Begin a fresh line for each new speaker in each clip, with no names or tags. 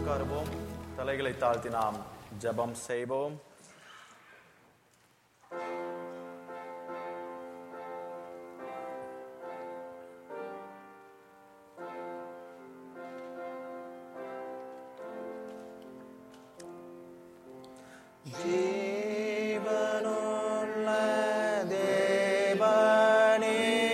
உட்காருவோம் தலைகளை தாழ்த்தி நாம் ஜெபம் செய்வோம் ஜீவனுள்ள தேவனே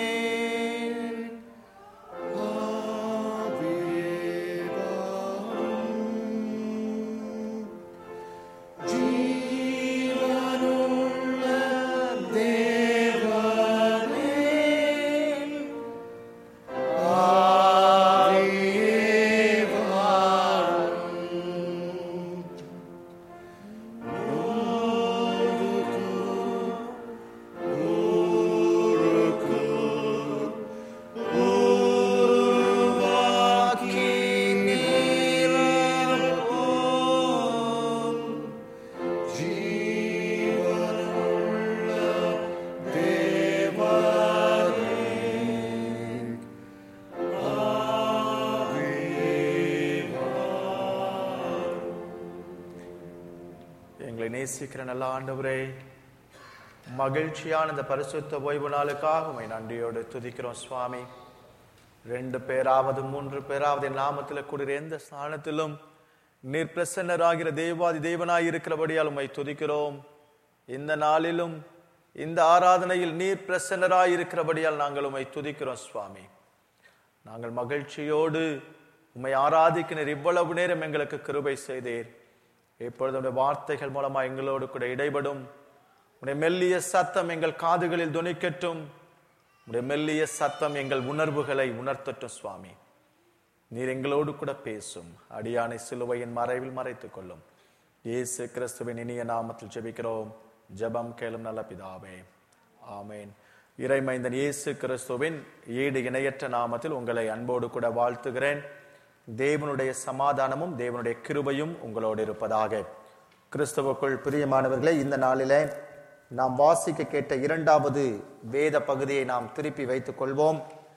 எங்களை நேசிக்கிற நல்ல ஆண்டவரே மகிழ்ச்சியான இந்த பரிசுத்த ஓய்வு நாளுக்காக உம்மை நன்றியோடு துதிக்கிறோம் சுவாமி ரெண்டு பேராவது மூன்று பேராவது என் நாமத்தில் கூடுகிற எந்த ஸ்தானத்திலும் நீர் பிரசன்னராகிற தேவாதி தேவனாய் இருக்கிறபடியால் உம்மை துதிக்கிறோம் இந்த நாளிலும் இந்த ஆராதனையில் நீர் பிரசன்னராய் இருக்கிறபடியால் நாங்கள் உம்மை துதிக்கிறோம் சுவாமி நாங்கள் மகிழ்ச்சியோடு உம்மை ஆராதிக்கினர் இவ்வளவு நேரம் எங்களுக்கு கிருபை செய்தீர் இப்பொழுது உடைய வார்த்தைகள் மூலமா எங்களோடு கூட இடைபடும் உடைய மெல்லிய சத்தம் எங்கள் காதுகளில் துணிக்கட்டும் உடைய மெல்லிய சத்தம் எங்கள் உணர்வுகளை உணர்த்தட்டும் சுவாமி நீர் எங்களோடு கூட பேசும் அடியானை சிலுவையின் மறைவில் மறைத்துக் கொள்ளும் இயேசு கிறிஸ்துவின் இனிய நாமத்தில் ஜெபிக்கிறோம் ஜெபம் கேளும் நல்ல பிதாவே ஆமேன் இறைமைந்தன் இயேசு கிறிஸ்துவின் ஈடு இணையற்ற நாமத்தில் உங்களை அன்போடு கூட வாழ்த்துகிறேன் தேவனுடைய சமாதானமும் தேவனுடைய கிருபையும் உங்களோடு இருப்பதாக கிறிஸ்துவுக்குள் பிரியமானவர்களே இந்த நாளிலே நாம் வாசிக்க கேட்ட இரண்டாவது வேத பகுதியை நாம் திருப்பி வைத்துக் கொள்வோம்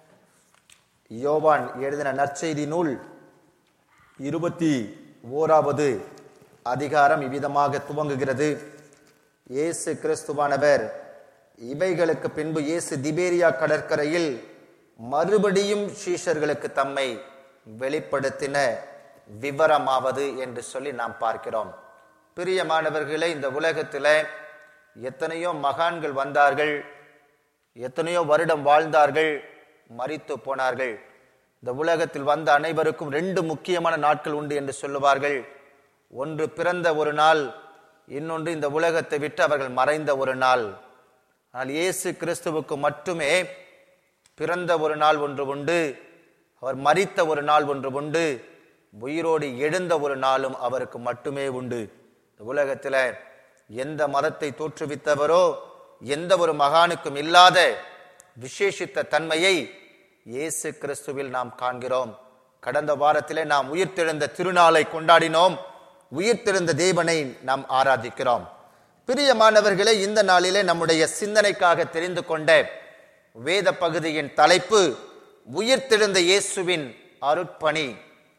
யோவான் எழுதின நற்செய்தி நூல் இருபத்தி ஓராவது அதிகாரம் இவ்விதமாக துவங்குகிறது இயேசு கிறிஸ்துவானவர் இவைகளுக்கு பின்பு இயேசு திபேரியா கடற்கரையில் மறுபடியும் சீஷர்களுக்கு தம்மை வெளிப்படுத்தின விவரமாவது என்று சொல்லி நாம் பார்க்கிறோம் பிரியமானவர்களே இந்த உலகத்தில் எத்தனையோ மகான்கள் வந்தார்கள் எத்தனையோ வருடம் வாழ்ந்தார்கள் மரித்து போனார்கள் இந்த உலகத்தில் வந்த அனைவருக்கும் ரெண்டு முக்கியமான நாட்கள் உண்டு என்று சொல்லுவார்கள் ஒன்று பிறந்த ஒரு நாள் இன்னொன்று இந்த உலகத்தை விட்டு அவர்கள் மறைந்த ஒரு நாள் ஆனால் இயேசு கிறிஸ்துவுக்கு மட்டுமே பிறந்த ஒரு நாள் ஒன்று உண்டு அவர் மரித்த ஒரு நாள் ஒன்று உண்டு உயிரோடு எழுந்த ஒரு நாளும் அவருக்கு மட்டுமே உண்டு இந்த உலகத்தில் எந்த மதத்தை தோற்றுவித்தவரோ எந்த ஒரு மகானுக்கும் இல்லாத விசேஷித்த தன்மையை இயேசு கிறிஸ்துவில் நாம் காண்கிறோம் கடந்த வாரத்திலே நாம் உயிர்த்தெழுந்த திருநாளை கொண்டாடினோம் உயிர்த்தெழுந்த தேவனை நாம் ஆராதிக்கிறோம் பிரியமானவர்களே இந்த நாளிலே நம்முடைய சிந்தனைக்காக தெரிந்து கொண்ட வேத பகுதியின் தலைப்பு உயிர்த்தெழுந்த இயேசுவின் அருட்பணி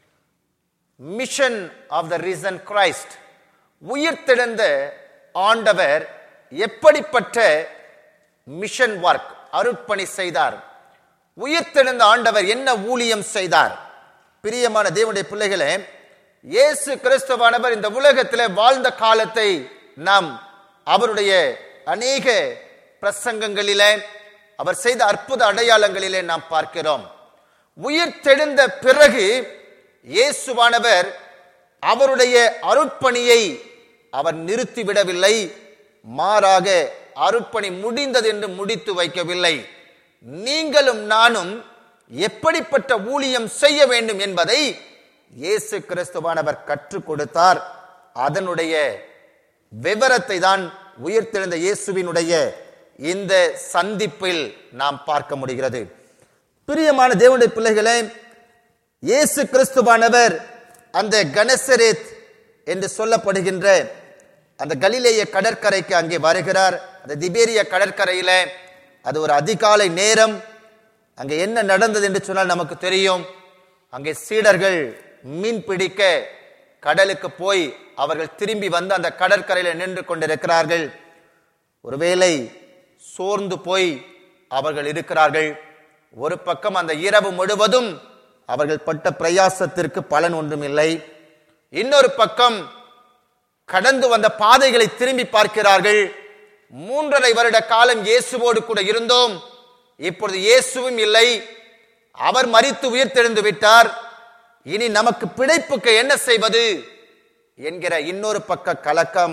mission of the risen Christ உயிர்த்தெழுந்த ஆண்டவர் எப்படிப்பட்ட மிஷன் ஒர்க் அருட்பணி செய்தார் உயிர்த்தெழுந்த ஆண்டவர் என்ன ஊழியம் செய்தார் பிரியமான தேவனுடைய பிள்ளைகளே இயேசு கிறிஸ்துவானவர் இந்த உலகத்தில் வாழ்ந்த காலத்தை நாம் அவருடைய அநேக பிரசங்கங்களிலே அவர் செய்த அற்புத அடையாளங்களிலே நாம் பார்க்கிறோம் உயிர் தெழுந்த பிறகு இயேசுவானவர் அவருடைய அருட்பணியை அவர் நிறுத்திவிடவில்லை மாறாக அருட்பணி முடிந்தது என்று முடித்து வைக்கவில்லை நீங்களும் நானும் எப்படிப்பட்ட ஊழியம் செய்ய வேண்டும் என்பதை இயேசு கிறிஸ்துவானவர் கற்றுக் கொடுத்தார் அதனுடைய விவரத்தை தான் உயிர்த்தெழுந்த இயேசுவினுடைய இந்த சந்திப்பில் நாம் பார்க்க முடிகிறது பிரியமான தேவனுடைய பிள்ளைகளே இயேசு கிறிஸ்துவானவர் அந்த கனசரேத் என்று சொல்லப்படுகின்ற அந்த கலிலேய கடற்கரைக்கு அங்கே வருகிறார் அந்த திபேரிய கடற்கரையில அது ஒரு அதிகாலை நேரம் அங்கே என்ன நடந்தது என்று சொன்னால் நமக்கு தெரியும் அங்கே சீடர்கள் மீன் பிடிக்க
கடலுக்கு போய் அவர்கள் திரும்பி வந்து அந்த கடற்கரையில நின்று கொண்டிருக்கிறார்கள் ஒருவேளை சோர்ந்து போய் அவர்கள் இருக்கிறார்கள் ஒரு பக்கம் அந்த இரவு முழுவதும் அவர்கள் பட்ட பிரயாசத்திற்கு பலன் ஒன்றுமில்லை இன்னொரு பக்கம் கடந்து வந்த பாதைகளை திரும்பி பார்க்கிறார்கள் மூன்றரை வருட காலம் இயேசுவோடு கூட இருந்தோம் இப்பொழுது இயேசுவும் இல்லை அவர் மரித்து உயிர்த்தெழுந்து விட்டார் இனி நமக்கு பிழைப்புக்கு என்ன செய்வது என்கிற இன்னொரு பக்க கலக்கம்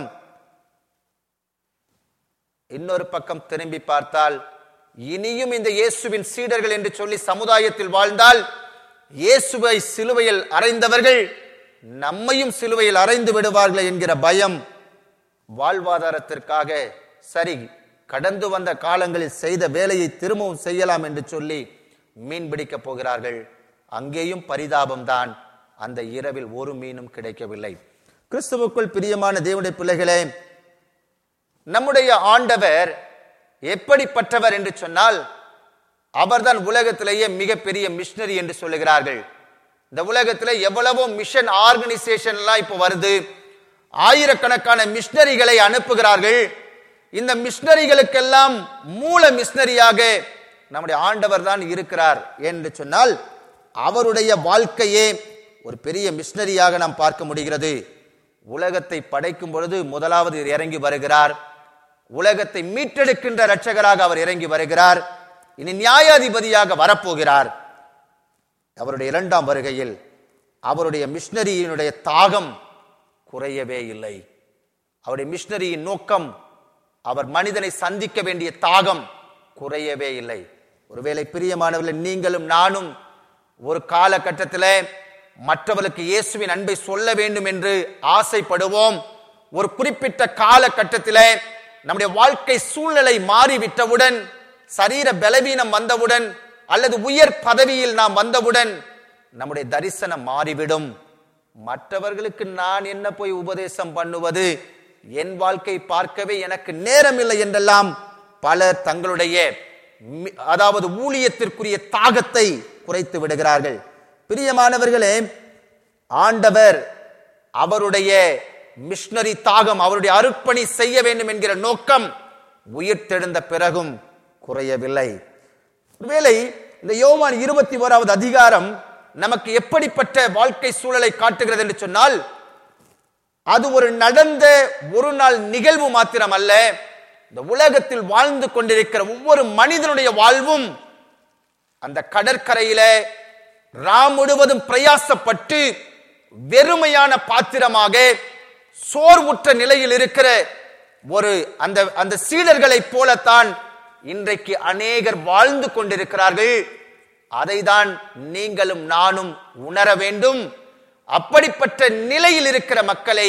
இன்னொரு பக்கம் திரும்பி பார்த்தால் இனியும் இந்த இயேசுவின் சீடர்கள் என்று சொல்லி சமுதாயத்தில் வாழ்ந்தால் இயேசுவை சிலுவையில் அறைந்தவர்கள் நம்மையும் சிலுவையில் அறைந்து விடுவார்கள் என்கிற பயம் வாழ்வாதாரத்திற்காக சரி கடந்து வந்த காலங்களில் செய்த வேலையை திரும்பவும் செய்யலாம் என்று சொல்லி மீன் பிடிக்கப் போகிறார்கள் அங்கேயும் பரிதாபம்தான் அந்த இரவில் ஒரு மீனும் கிடைக்கவில்லை கிறிஸ்துவுக்குள் பிரியமான தேவனுடைய பிள்ளைகளே நம்முடைய ஆண்டவர் எப்படிப்பட்டவர் என்று சொன்னால் அவர்தான் உலகத்திலேயே மிகப்பெரிய மிஷனரி என்று சொல்லுகிறார்கள் இந்த உலகத்துல எவ்வளவோ மிஷன் ஆர்கனைசேஷன் எல்லாம் இப்போ வருது ஆயிரக்கணக்கான மிஷனரிகளை அனுப்புகிறார்கள் இந்த மிஷனரிகளுக்கெல்லாம் மூல மிஷனரியாக நம்முடைய ஆண்டவர் தான் இருக்கிறார் என்று சொன்னால் அவருடைய வாழ்க்கையே ஒரு பெரிய மிஷனரியாக நாம் பார்க்க முடிகிறது உலகத்தை படைக்கும் பொழுது முதலாவது இறங்கி வருகிறார் உலகத்தை மீட்டெடுக்கின்ற இரட்சகராக அவர் இறங்கி வருகிறார் இனி நியாயாதிபதியாக வரப்போகிறார் அவருடைய இரண்டாம் வருகையில் அவருடைய மிஷனரியினுடைய தாகம் குறையவே இல்லை அவருடைய மிஷனரியின் நோக்கம் அவர் மனிதனை சந்திக்க வேண்டிய தாகம் குறையவே இல்லை ஒருவேளை பிரியமானவர்கள் நீங்களும் நானும் ஒரு காலகட்டத்தில் மற்றவர்களுக்கு இயேசுவின் அன்பை சொல்ல வேண்டும் என்று ஆசைப்படுவோம் ஒரு குறிப்பிட்ட காலகட்டத்தில் நம்முடைய வாழ்க்கை சூழ்நிலை மாறிவிட்டவுடன் சரீர பலவீனம் வந்தவுடன் அல்லது உயர் பதவியில் நாம் வந்தவுடன் நம்முடைய தரிசனம் மாறிவிடும் மற்றவர்களுக்கு நான் என்ன போய் உபதேசம் பண்ணுவது என் வாழ்க்கை பார்க்கவே எனக்கு நேரமில்லை என்றெல்லாம் பலர் தங்களுடைய மி- அதாவது ஊழியத்திற்குரிய தாகத்தை குறைத்து விடுகிறார்கள் பிரியமானவர்களே ஆண்டவர் அவருடைய மிஷனரி தாகம் அவருடைய அருட்பணி செய்ய வேண்டும் என்கிற நோக்கம் உயிர்த்தெழுந்த பிறகும் குறையவில்லை ஒருவேளை இந்த யோவான் இருபத்தி ஓராவது அதிகாரம் நமக்கு எப்படிப்பட்ட வாழ்க்கை சூழலை காட்டுகிறது என்று சொன்னால் அது ஒரு நடந்த ஒரு நாள் நிகழ்வு மாத்திரம் அல்ல இந்த உலகத்தில் வாழ்ந்து கொண்டிருக்கிற ஒவ்வொரு மனிதனுடைய வாழ்வும் அந்த கடற்கரையில ராம் முழுவதும் பிரயாசப்பட்டு வெறுமையான பாத்திரமாக சோர்வுற்ற நிலையில் இருக்கிற ஒரு அந்த அந்த சீடர்களைப் போலத்தான் இன்றைக்கு அநேகர் வாழ்ந்து கொண்டிருக்கிறார்கள் அதைதான் நீங்களும் நானும் உணர வேண்டும் அப்படிப்பட்ட நிலையில் இருக்கிற மக்களை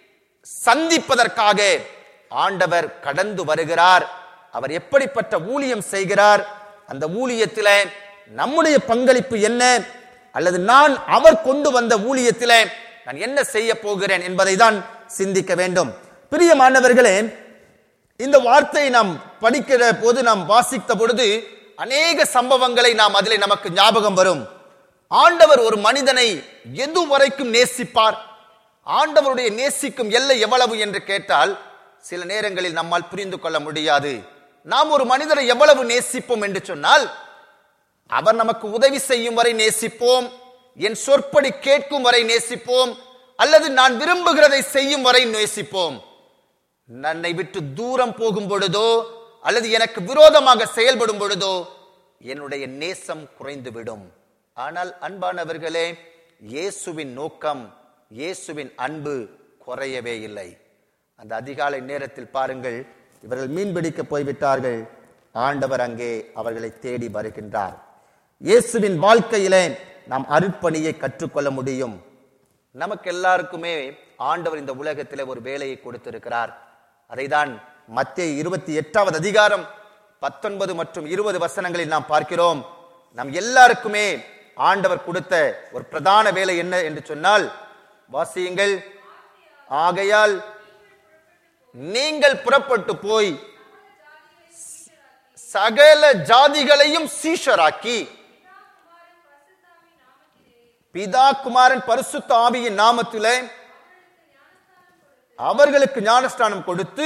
சந்திப்பதற்காக ஆண்டவர் கடந்து வருகிறார் அவர் எப்படிப்பட்ட ஊழியம் செய்கிறார் அந்த ஊழியத்தில நம்முடைய பங்களிப்பு என்ன அல்லது நான் அவர் கொண்டு வந்த ஊழியத்தில நான் என்ன செய்ய போகிறேன் என்பதை தான் சிந்திக்க வேண்டும் பிரியமானவர்களே இந்த வார்த்தையை நாம் படிக்கிற போது நாம் வாசித்த பொழுது அநேக சம்பவங்களை நாம் அதிலே நமக்கு ஞாபகம் வரும் ஆண்டவர் ஒரு மனிதனை எது வரைக்கும் நேசிப்பார் ஆண்டவருடைய நேசிக்கும் எல்லை எவ்வளவு என்று கேட்டால் சில நேரங்களில் நம்மால் புரிந்து கொள்ள முடியாது நாம் ஒரு மனிதரை எவ்வளவு நேசிப்போம் என்று சொன்னால் அவர் நமக்கு உதவி செய்யும் வரை நேசிப்போம் என் சொற்படி கேட்கும் வரை நேசிப்போம் அல்லது நான் விரும்புகிறதை செய்யும் வரை நேசிப்போம் நன்னை விட்டு தூரம் போகும் பொழுதோ அல்லது எனக்கு விரோதமாக செயல்படும் பொழுதோ என்னுடைய நேசம் குறைந்துவிடும் ஆனால் அன்பானவர்களே இயேசுவின் நோக்கம் இயேசுவின் அன்பு குறையவே இல்லை அந்த அதிகாலை நேரத்தில் பாருங்கள் இவர்கள் மீன்பிடிக்க போய்விட்டார்கள் ஆண்டவர் அங்கே அவர்களை தேடி வருகின்றார் இயேசுவின் வாழ்க்கையிலே நாம் அருட்பணியை கற்றுக்கொள்ள முடியும் நமக்கு எல்லாருக்குமே ஆண்டவர் இந்த உலகத்திலே ஒரு வேலையை கொடுத்திருக்கிறார் அதைதான் மத்திய இருபத்தி எட்டாவது அதிகாரம் பத்தொன்பது மற்றும் இருபது வசனங்களில் நாம் பார்க்கிறோம் நம் எல்லாருக்குமே ஆண்டவர் கொடுத்த ஒரு பிரதான வேலை என்ன என்று சொன்னால் வாசியுங்கள் ஆகையால் நீங்கள் புறப்பட்டு போய் சகல ஜாதிகளையும் சீஷராக்கி பிதா குமாரன் பரிசுத்த ஆவியின் நாமத்திலே அவர்களுக்கு ஞானஸ்தானம் கொடுத்து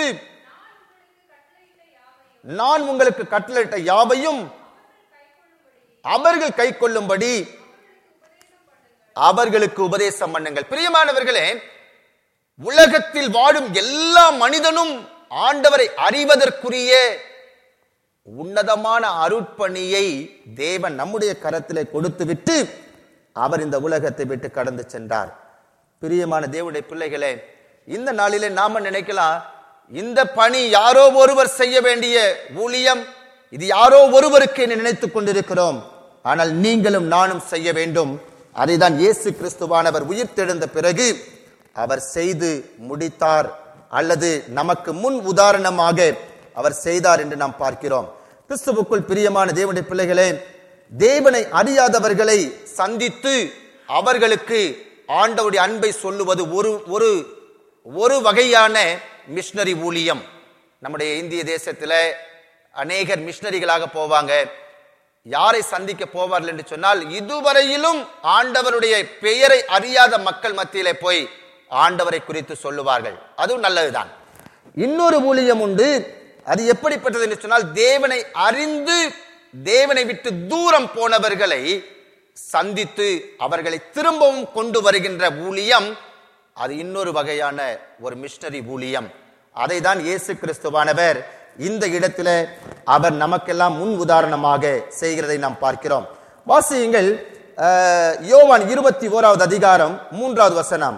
நான் உங்களுக்கு கட்டளையிட்ட யாவையும் அவர்கள் கை கொள்ளும்படி அவர்களுக்கு உபதேசம் பண்ணுங்கள் பிரியமானவர்களே உலகத்தில் வாழும் எல்லா மனிதனும் ஆண்டவரை அறிவதற்குரிய உன்னதமான அருட்பணியை தேவன் நம்முடைய கரத்திலே கொடுத்துவிட்டு அவர் இந்த உலகத்தை விட்டு கடந்து சென்றார் பிரியமான தேவனுடைய பிள்ளைகளே இந்த நாளிலே நாம நினைக்கலாம் இந்த பணி யாரோ ஒருவர் செய்ய வேண்டிய ஊழியம் இது யாரோ ஒருவருக்கு என்று நினைத்துக் கொண்டிருக்கிறோம் ஆனால் நீங்களும் நானும் செய்ய வேண்டும் அதைதான் இயேசு கிறிஸ்துவானவர் உயிர்த்தெழுந்த பிறகு அவர் செய்து முடித்தார் அல்லது நமக்கு முன் உதாரணமாக அவர் செய்தார் என்று நாம் பார்க்கிறோம் கிறிஸ்துவுக்குள் பிரியமான தேவனுடைய பிள்ளைகளே தேவனை அறியாதவர்களை சந்தித்து அவர்களுக்கு ஆண்டவருடைய அன்பை சொல்லுவது ஒரு ஒரு ஒரு வகையான மிஷனரி ஊழியம் நம்முடைய இந்திய தேசத்துல அநேகர் மிஷனரிகளாக போவாங்க யாரை சந்திக்க போவார்கள் என்று சொன்னால் இதுவரையிலும் ஆண்டவருடைய பெயரை அறியாத மக்கள் மத்தியிலே போய் ஆண்டவரை குறித்து சொல்லுவார்கள் அதுவும் நல்லதுதான் இன்னொரு ஊழியம் உண்டு அது எப்படிப்பட்டது என்று சொன்னால் தேவனை அறிந்து தேவனை விட்டு தூரம் போனவர்களை சந்தித்து அவர்களை திரும்பவும் கொண்டு வருகின்ற ஊழியம் அது இன்னொரு வகையான ஒரு மிஷனரி ஊழியம் அதை தான் இயேசு கிறிஸ்துவானவர் இந்த இடத்துல அவர் நமக்கெல்லாம் முன் உதாரணமாக செய்கிறதை நாம் பார்க்கிறோம் வாசியுங்கள் அஹ், யோவான் இருபத்தி ஓராவது அதிகாரம் மூன்றாவது வசனம்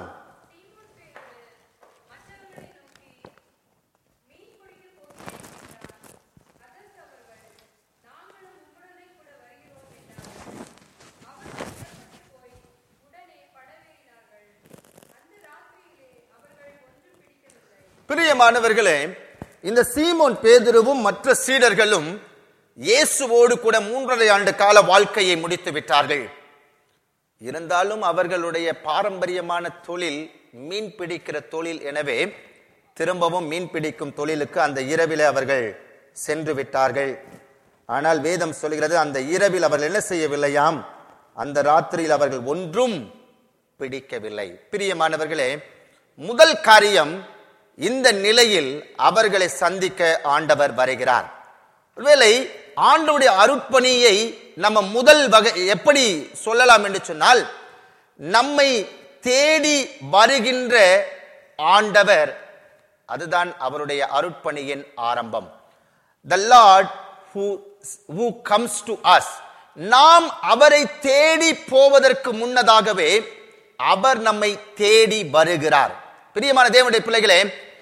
பிரியமானவர்களே இந்த சீமோன் பேதுருவும் மற்ற சீடர்களும் இயேசுவோடு கூட மூன்றரை ஆண்டு கால வாழ்க்கையை முடித்து விட்டார்கள் இருந்தாலும் அவர்களுடைய பாரம்பரியமான தொழில் மீன் பிடிக்கிற தொழில் எனவே திரும்பவும் மீன் பிடிக்கும் தொழிலுக்கு அந்த இரவில் அவர்கள் சென்று விட்டார்கள் ஆனால் வேதம் சொல்கிறது அந்த இரவில் அவர்கள் என்ன செய்யவில்லையாம் அந்த ராத்திரியில் அவர்கள் ஒன்றும் பிடிக்கவில்லை பிரியமானவர்களே முதல் காரியம் இந்த நிலையில் அவர்களை சந்திக்க ஆண்டவர் வருகிறார் ஒருவேளை ஆண்டவருடைய அருட்பணியை நம்ம முதல் வகை எப்படி சொல்லலாம் என்று சொன்னால் நம்மை தேடி வருகின்ற ஆண்டவர் அதுதான் அவருடைய அருட்பணியின் ஆரம்பம் the lord who who comes to us நாம் அவரை தேடி போவதற்கு முன்னதாகவே அவர் நம்மை தேடி வருகிறார் பிரியமான தேவனுடைய பிள்ளைகளே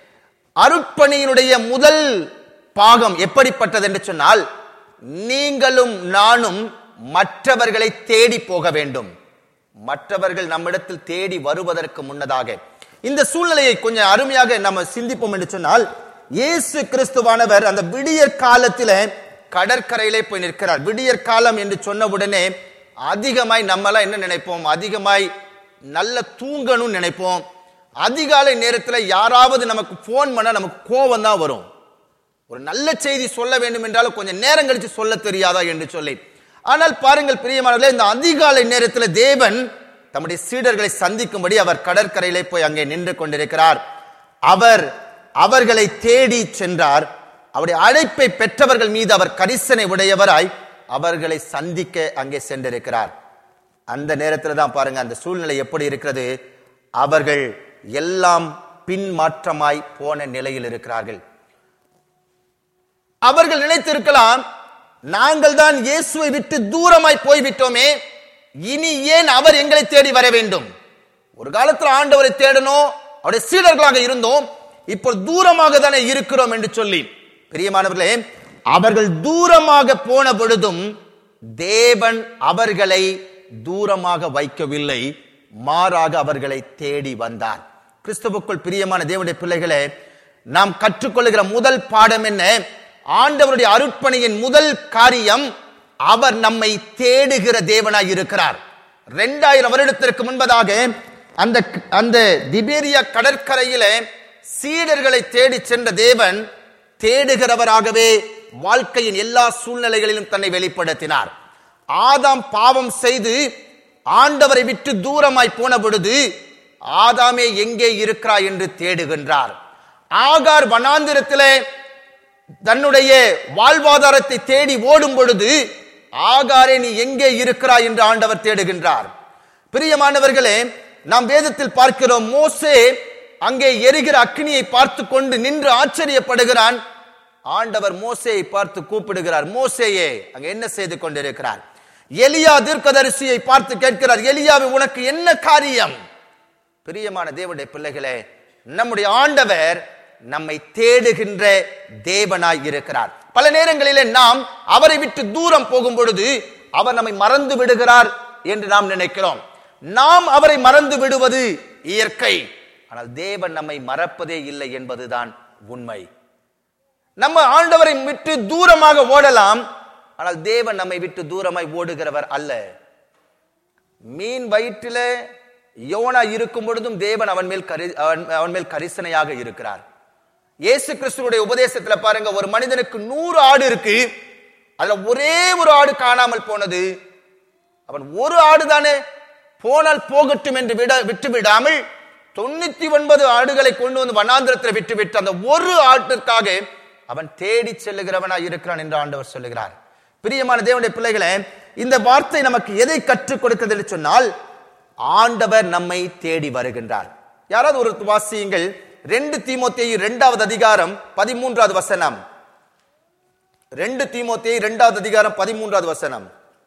அருட்பணியினுடைய முதல் பாகம் எப்படிப்பட்டது என்று சொன்னால் நீங்களும் நானும் மற்றவர்களை தேடி போக வேண்டும் மற்றவர்கள் நம்மிடத்தில் தேடி வருவதற்கு முன்னதாக இந்த சூழ்நிலையை கொஞ்சம் அருமையாக நம்ம சிந்திப்போம் என்று சொன்னால் இயேசு கிறிஸ்துவானவர் அந்த விடியற் காலத்தில கடற்கரையிலே போய் நிற்கிறார் விடியற் காலம் என்று சொன்ன உடனே அதிகமாய் நம்மலாம் என்ன நினைப்போம் அதிகமாய் நல்ல தூங்கணும்னு நினைப்போம் அதிகாலை நேரத்துல யாராவது நமக்கு போன் பண்ணா நமக்கு கோபம் தான் வரும் ஒரு நல்ல செய்தி சொல்ல வேண்டும் என்றாலும் கொஞ்சம் நேரம் கழிச்சு சொல்ல தெரியாதா என்று சொல்லி ஆனால் பாருங்கள் பிரியமானவர்களே இந்த அதிகாலை நேரத்தில் தேவன் தம்முடைய சீடர்களை சந்திக்கும்படி அவர் கடற்கரையிலே போய் அங்கே நின்று கொண்டிருக்கிறார் அவர் அவர்களை தேடி சென்றார் அவருடைய அழைப்பை பெற்றவர்கள் மீது அவர் கரிசனை உடையவராய் அவர்களை சந்திக்க அங்கே சென்றிருக்கிறார் அந்த நேரத்தில் தான் பாருங்க அந்த சூழ்நிலை எப்படி இருக்கிறது அவர்கள் எல்லாம் பின்மாற்றமாய் போன நிலையில் இருக்கிறார்கள் அவர்கள் நினைத்திருக்கலாம் நாங்கள் தான் இயேசுவை விட்டு தூரமாய் போய்விட்டோமே இனி ஏன் அவர் எங்களை தேடி வர வேண்டும் ஒரு காலத்துல ஆண்டவரை தேடணும் அவருடைய சீடர்களாக இருந்தோம் இப்போ தூரமாக தானே இருக்கிறோம் என்று சொல்லி பிரியமானவர்களே அவர்கள் தூரமாக போன பொழுதும் தேவன் அவர்களை தூரமாக வைக்கவில்லை மாறாக அவர்களை தேடி வந்தார் கிறிஸ்துவுக்குள் பிரியமான தேவனுடைய பிள்ளைகளே நாம் கற்றுக்கொள்ளுகிற முதல் பாடம் என்ன ஆண்டவருடைய அருட்பணியின் முதல் காரியம் அவர் நம்மை தேடுகிற தேவனாய் இருக்கிறார் ரெண்டாயிரம் வருடத்திற்கு முன்பதாக அந்த அந்த திபேரியா கடற்கரையிலே சீடர்களை தேடி சென்ற தேவன் தேடுகிறவராகவே வாழ்க்கையின் எல்லா சூழ்நிலைகளிலும் தன்னை வெளிப்படுத்தினார் ஆதாம் பாவம் செய்து ஆண்டவரை விட்டு தூரமாய் போன பொழுது ஆதாமே எங்கே இருக்கிறாய் என்று தேடுகின்றார் ஆகார் வனாந்திரத்திலே தன்னுடைய வாழ்வாதாரத்தை தேடி ஓடும் பொழுது ஆகாரே நீ எங்கே இருக்கிறாய் என்று ஆண்டவர் தேடுகின்றார் பிரியமானவர்களே நாம் வேதத்தில் பார்க்கிறோம் மோசே அங்கே எரிகிற அக்னியை பார்த்து கொண்டு நின்று ஆச்சரியப்படுகிறான் ஆண்டவர் மோசேயை பார்த்து கூப்பிடுகிறார் மோசேயே அங்க என்ன செய்து கொண்டிருக்கிறார் எலியா தீர்க்கதரிசியை பார்த்து கேட்கிறார் எலியாவே உனக்கு என்ன காரியம் பிரியமான தேவனுடைய பிள்ளைகளே நம்முடைய ஆண்டவர் நம்மை தேடுகின்ற தேவனாய் இருக்கிறார் பல நேரங்களிலே நாம் அவரை விட்டு தூரம் போகும் பொழுது அவர் நம்மை மறந்து விடுகிறார் என்று நாம் நினைக்கிறோம் நாம் அவரை மறந்து விடுவது இயற்கை ஆனால் தேவன் நம்மை மறப்பதே இல்லை என்பதுதான் உண்மை நம்ம ஆண்டவரை விட்டு தூரமாக ஓடலாம் ஆனால் தேவன் நம்மை விட்டு தூரமாய் ஓடுகிறவர் அல்ல மீன் வயிற்றில யோனா இருக்கும் பொழுதும் தேவன் அவன் மேல் கரி அவன் அவன் மேல் கரிசனையாக இருக்கிறார் இயேசு கிறிஸ்துவுடைய உபதேசத்துல பாருங்க ஒரு மனிதனுக்கு நூறு ஆடு இருக்கு அதுல ஒரே ஒரு ஆடு காணாமல் போனது அவன் ஒரு ஆடு தானே போனால் போகட்டும் என்று விட விட்டு விடாமல் தொண்ணூத்தி ஒன்பது ஆடுகளை கொண்டு வந்து வனாந்திரத்தில் விட்டு விட்டு அந்த ஒரு ஆட்டிற்காக அவன் தேடி செல்லுகிறவனாய் இருக்கிறான் என்று ஆண்டவர் சொல்லுகிறார் பிரியமான தேவனுடைய பிள்ளைகளே இந்த வார்த்தை நமக்கு எதை கற்றுக் கொடுக்கிறது என்று சொன்னால் ஆண்டவர் நம்மை தேடி வருகின்றார் யாராவது ஒரு வாசியுங்கள் ரெண்டு தீமோத்தேயு இரண்டாவது அதிகாரம் பதிமூன்றாவது வசனம் ரெண்டு தீமோத்தேயு இரண்டாவது அதிகாரம் பதிமூன்றாவது வசனம்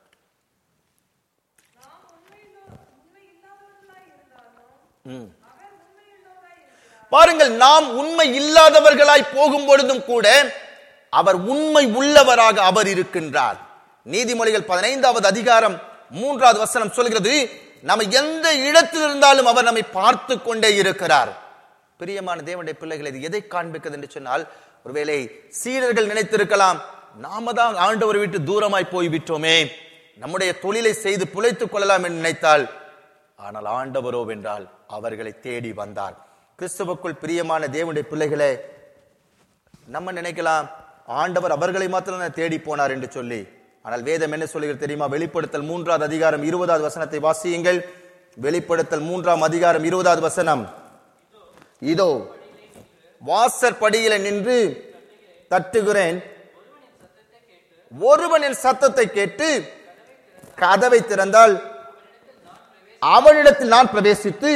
பாருங்கள் நாம் உண்மை இல்லாதவர்களாய் போகும் பொழுதும் கூட அவர் உண்மை உள்ளவராக அவர் இருக்கின்றார் நீதிமொழிகள் பதினைந்தாவது அதிகாரம் மூன்றாவது வசனம் சொல்கிறது நம்ம எந்த இடத்தில் இருந்தாலும் அவர் நம்மை பார்த்து கொண்டே இருக்கிறார் பிரியமான தேவனுடைய பிள்ளைகள் இது எதை காண்பிக்கிறது என்று சொன்னால் ஒருவேளை சீடர்கள் நினைத்திருக்கலாம் நாம தான் ஆண்டவர் விட்டு தூரமாய் போய் விட்டோமே நம்முடைய தொழிலை செய்து பிழைத்துக் கொள்ளலாம் என்று நினைத்தால் ஆனால் ஆண்டவரோ வென்றால் அவர்களை தேடி வந்தார் கிறிஸ்துவுக்குள் பிரியமான தேவனுடைய பிள்ளைகளே நம்ம நினைக்கலாம் ஆண்டவர் அவர்களை மாத்திரம் தான் தேடி போனார் என்று சொல்லி ஆனால் வேதம் என்ன சொல்லுகிறது தெரியுமா வெளிப்படுத்தல் மூன்றாவது அதிகாரம் இருபதாவது வசனத்தை வாசியுங்கள் வெளிப்படுத்தல் மூன்றாம் அதிகாரம் இருபதாவது வசனம் இதோ வாசற்படியில நின்று தட்டுகிறேன் ஒருவனின் சத்தத்தை கேட்டு கதவை திறந்தால் அவனிடத்தில் நான் பிரவேசித்து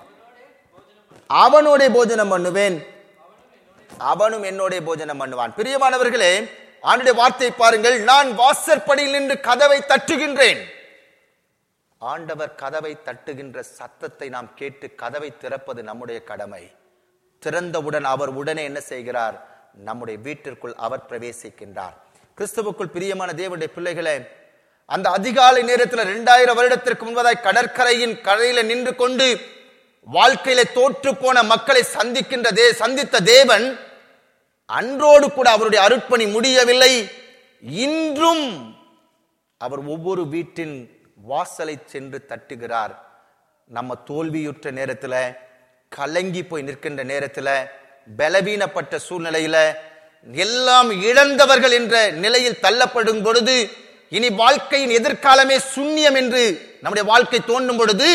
அவனோட போஜனம் பண்ணுவேன் அவனும் என்னோட போஜனம் பண்ணுவான் பிரியமானவர்களே ஆண்டுடைய வார்த்தை பாருங்கள் நான் வாசற்படியில் நின்று கதவை தட்டுகின்றேன் ஆண்டவர் கதவை தட்டுகின்ற சத்தத்தை நாம் கேட்டு கதவை திறப்பது நம்முடைய கடமை திறந்தவுடன் அவர் உடனே என்ன செய்கிறார் நம்முடைய வீட்டிற்குள் அவர் பிரவேசிக்கின்றார் கிறிஸ்துவுக்குள் பிரியமான தேவனுடைய பிள்ளைகளே அந்த அதிகாலை நேரத்தில் இரண்டாயிரம் வருடத்திற்கு முன்பதாய் கடற்கரையின் கரையில நின்று கொண்டு வாழ்க்கையில தோற்று போன மக்களை சந்திக்கின்ற தே சந்தித்த தேவன் அன்றோடு கூட அவருடைய அருட்பணி முடியவில்லை இன்றும் அவர் ஒவ்வொரு வீட்டின் வாசலை சென்று தட்டுகிறார் நம்ம தோல்வியுற்ற நேரத்துல கலங்கி போய் நிற்கின்ற நேரத்துல பலவீனப்பட்ட சூழ்நிலையில எல்லாம் இழந்தவர்கள் என்ற நிலையில் தள்ளப்படும் பொழுது இனி வாழ்க்கையின் எதிர்காலமே சூன்யம் என்று நம்முடைய வாழ்க்கை தோன்றும் பொழுது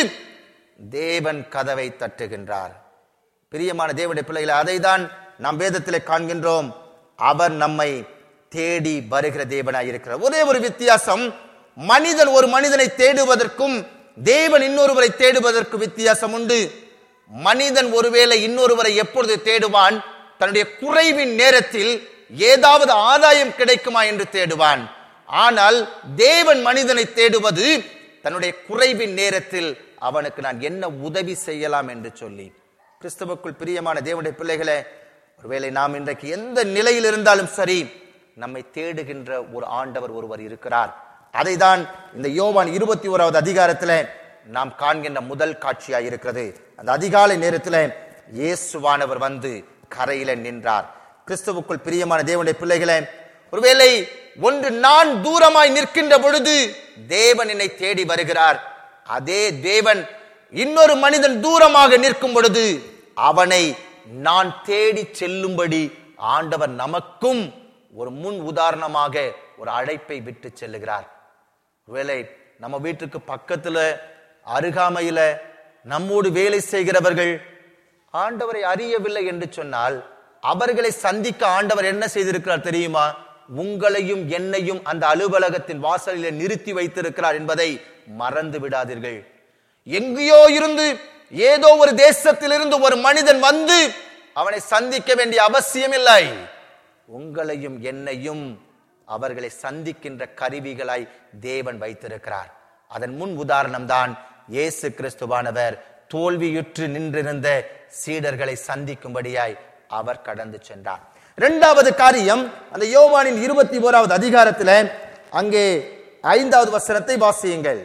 தேவன் கதவை தட்டுகின்றார் பிரியமான தேவனுடைய பிள்ளைகளை அதைதான் நாம் வேதத்திலே காண்கின்றோம் அவர் நம்மை தேடி வருகிற தேவனாய் இருக்கிறார் ஒரே ஒரு வித்தியாசம் மனிதன் ஒரு மனிதனை தேடுவதற்கும் தேவன் இன்னொருவரை தேடுவதற்கு வித்தியாசம் உண்டு மனிதன் ஒருவேளை இன்னொருவரை எப்பொழுது தேடுவான் தன்னுடைய குறைவின் நேரத்தில் ஏதாவது ஆதாயம் கிடைக்குமா என்று தேடுவான் ஆனால் தேவன் மனிதனை தேடுவது தன்னுடைய குறைவின் நேரத்தில் அவனுக்கு நான் என்ன உதவி செய்யலாம் என்று சொல்லி கிறிஸ்துவுக்குள் பிரியமான தேவனுடைய பிள்ளைகளே ஒருவேளை நாம் இன்றைக்கு எந்த நிலையில் இருந்தாலும் சரி நம்மை தேடுகின்ற ஒரு ஆண்டவர் ஒருவர் இருக்கிறார் அதைதான் இந்த யோவான் இருபத்தி ஓராவது அதிகாரத்துல நாம் காண்கின்ற முதல் காட்சியா இருக்கிறது அந்த அதிகாலை நேரத்துல இயேசுவானவர் வந்து கரையில நின்றார் கிறிஸ்துவுக்குள் பிரியமான தேவனுடைய பிள்ளைகளே ஒருவேளை ஒன்று நான் தூரமாய் நிற்கின்ற பொழுது தேவன் என்னை தேடி வருகிறார் அதே தேவன் இன்னொரு மனிதன் தூரமாக நிற்கும் பொழுது அவனை நான் தேடி செல்லும்படி ஆண்டவர் நமக்கும் ஒரு முன் உதாரணமாக ஒரு அழைப்பை விட்டு செல்லுகிறார் ஒருவேளை நம்ம வீட்டுக்கு பக்கத்துல அருகாமையில நம்மோடு வேலை செய்கிறவர்கள் ஆண்டவரை அறியவில்லை என்று சொன்னால் அவர்களை சந்திக்க ஆண்டவர் என்ன செய்திருக்கிறார் தெரியுமா உங்களையும் என்னையும் அந்த அலுவலகத்தின் வாசலிலே நிறுத்தி வைத்திருக்கிறார் என்பதை மறந்து விடாதீர்கள் எங்கேயோ இருந்து ஏதோ ஒரு தேசத்திலிருந்து ஒரு மனிதன் வந்து அவனை சந்திக்க வேண்டிய அவசியம் இல்லை உங்களையும் என்னையும் அவர்களை சந்திக்கின்ற கருவிகளாய் தேவன் வைத்திருக்கிறார் அதன் முன் உதாரணம் தான் இயேசு கிறிஸ்துவானவர் தோல்வியுற்று நின்றிருந்த சீடர்களை சந்திக்கும்படியாய் அவர் கடந்து சென்றார் இரண்டாவது காரியம் அந்த யோவானின் இருபத்தி ஓராவது அதிகாரத்தில் அங்கே ஐந்தாவது வசனத்தை வாசியுங்கள்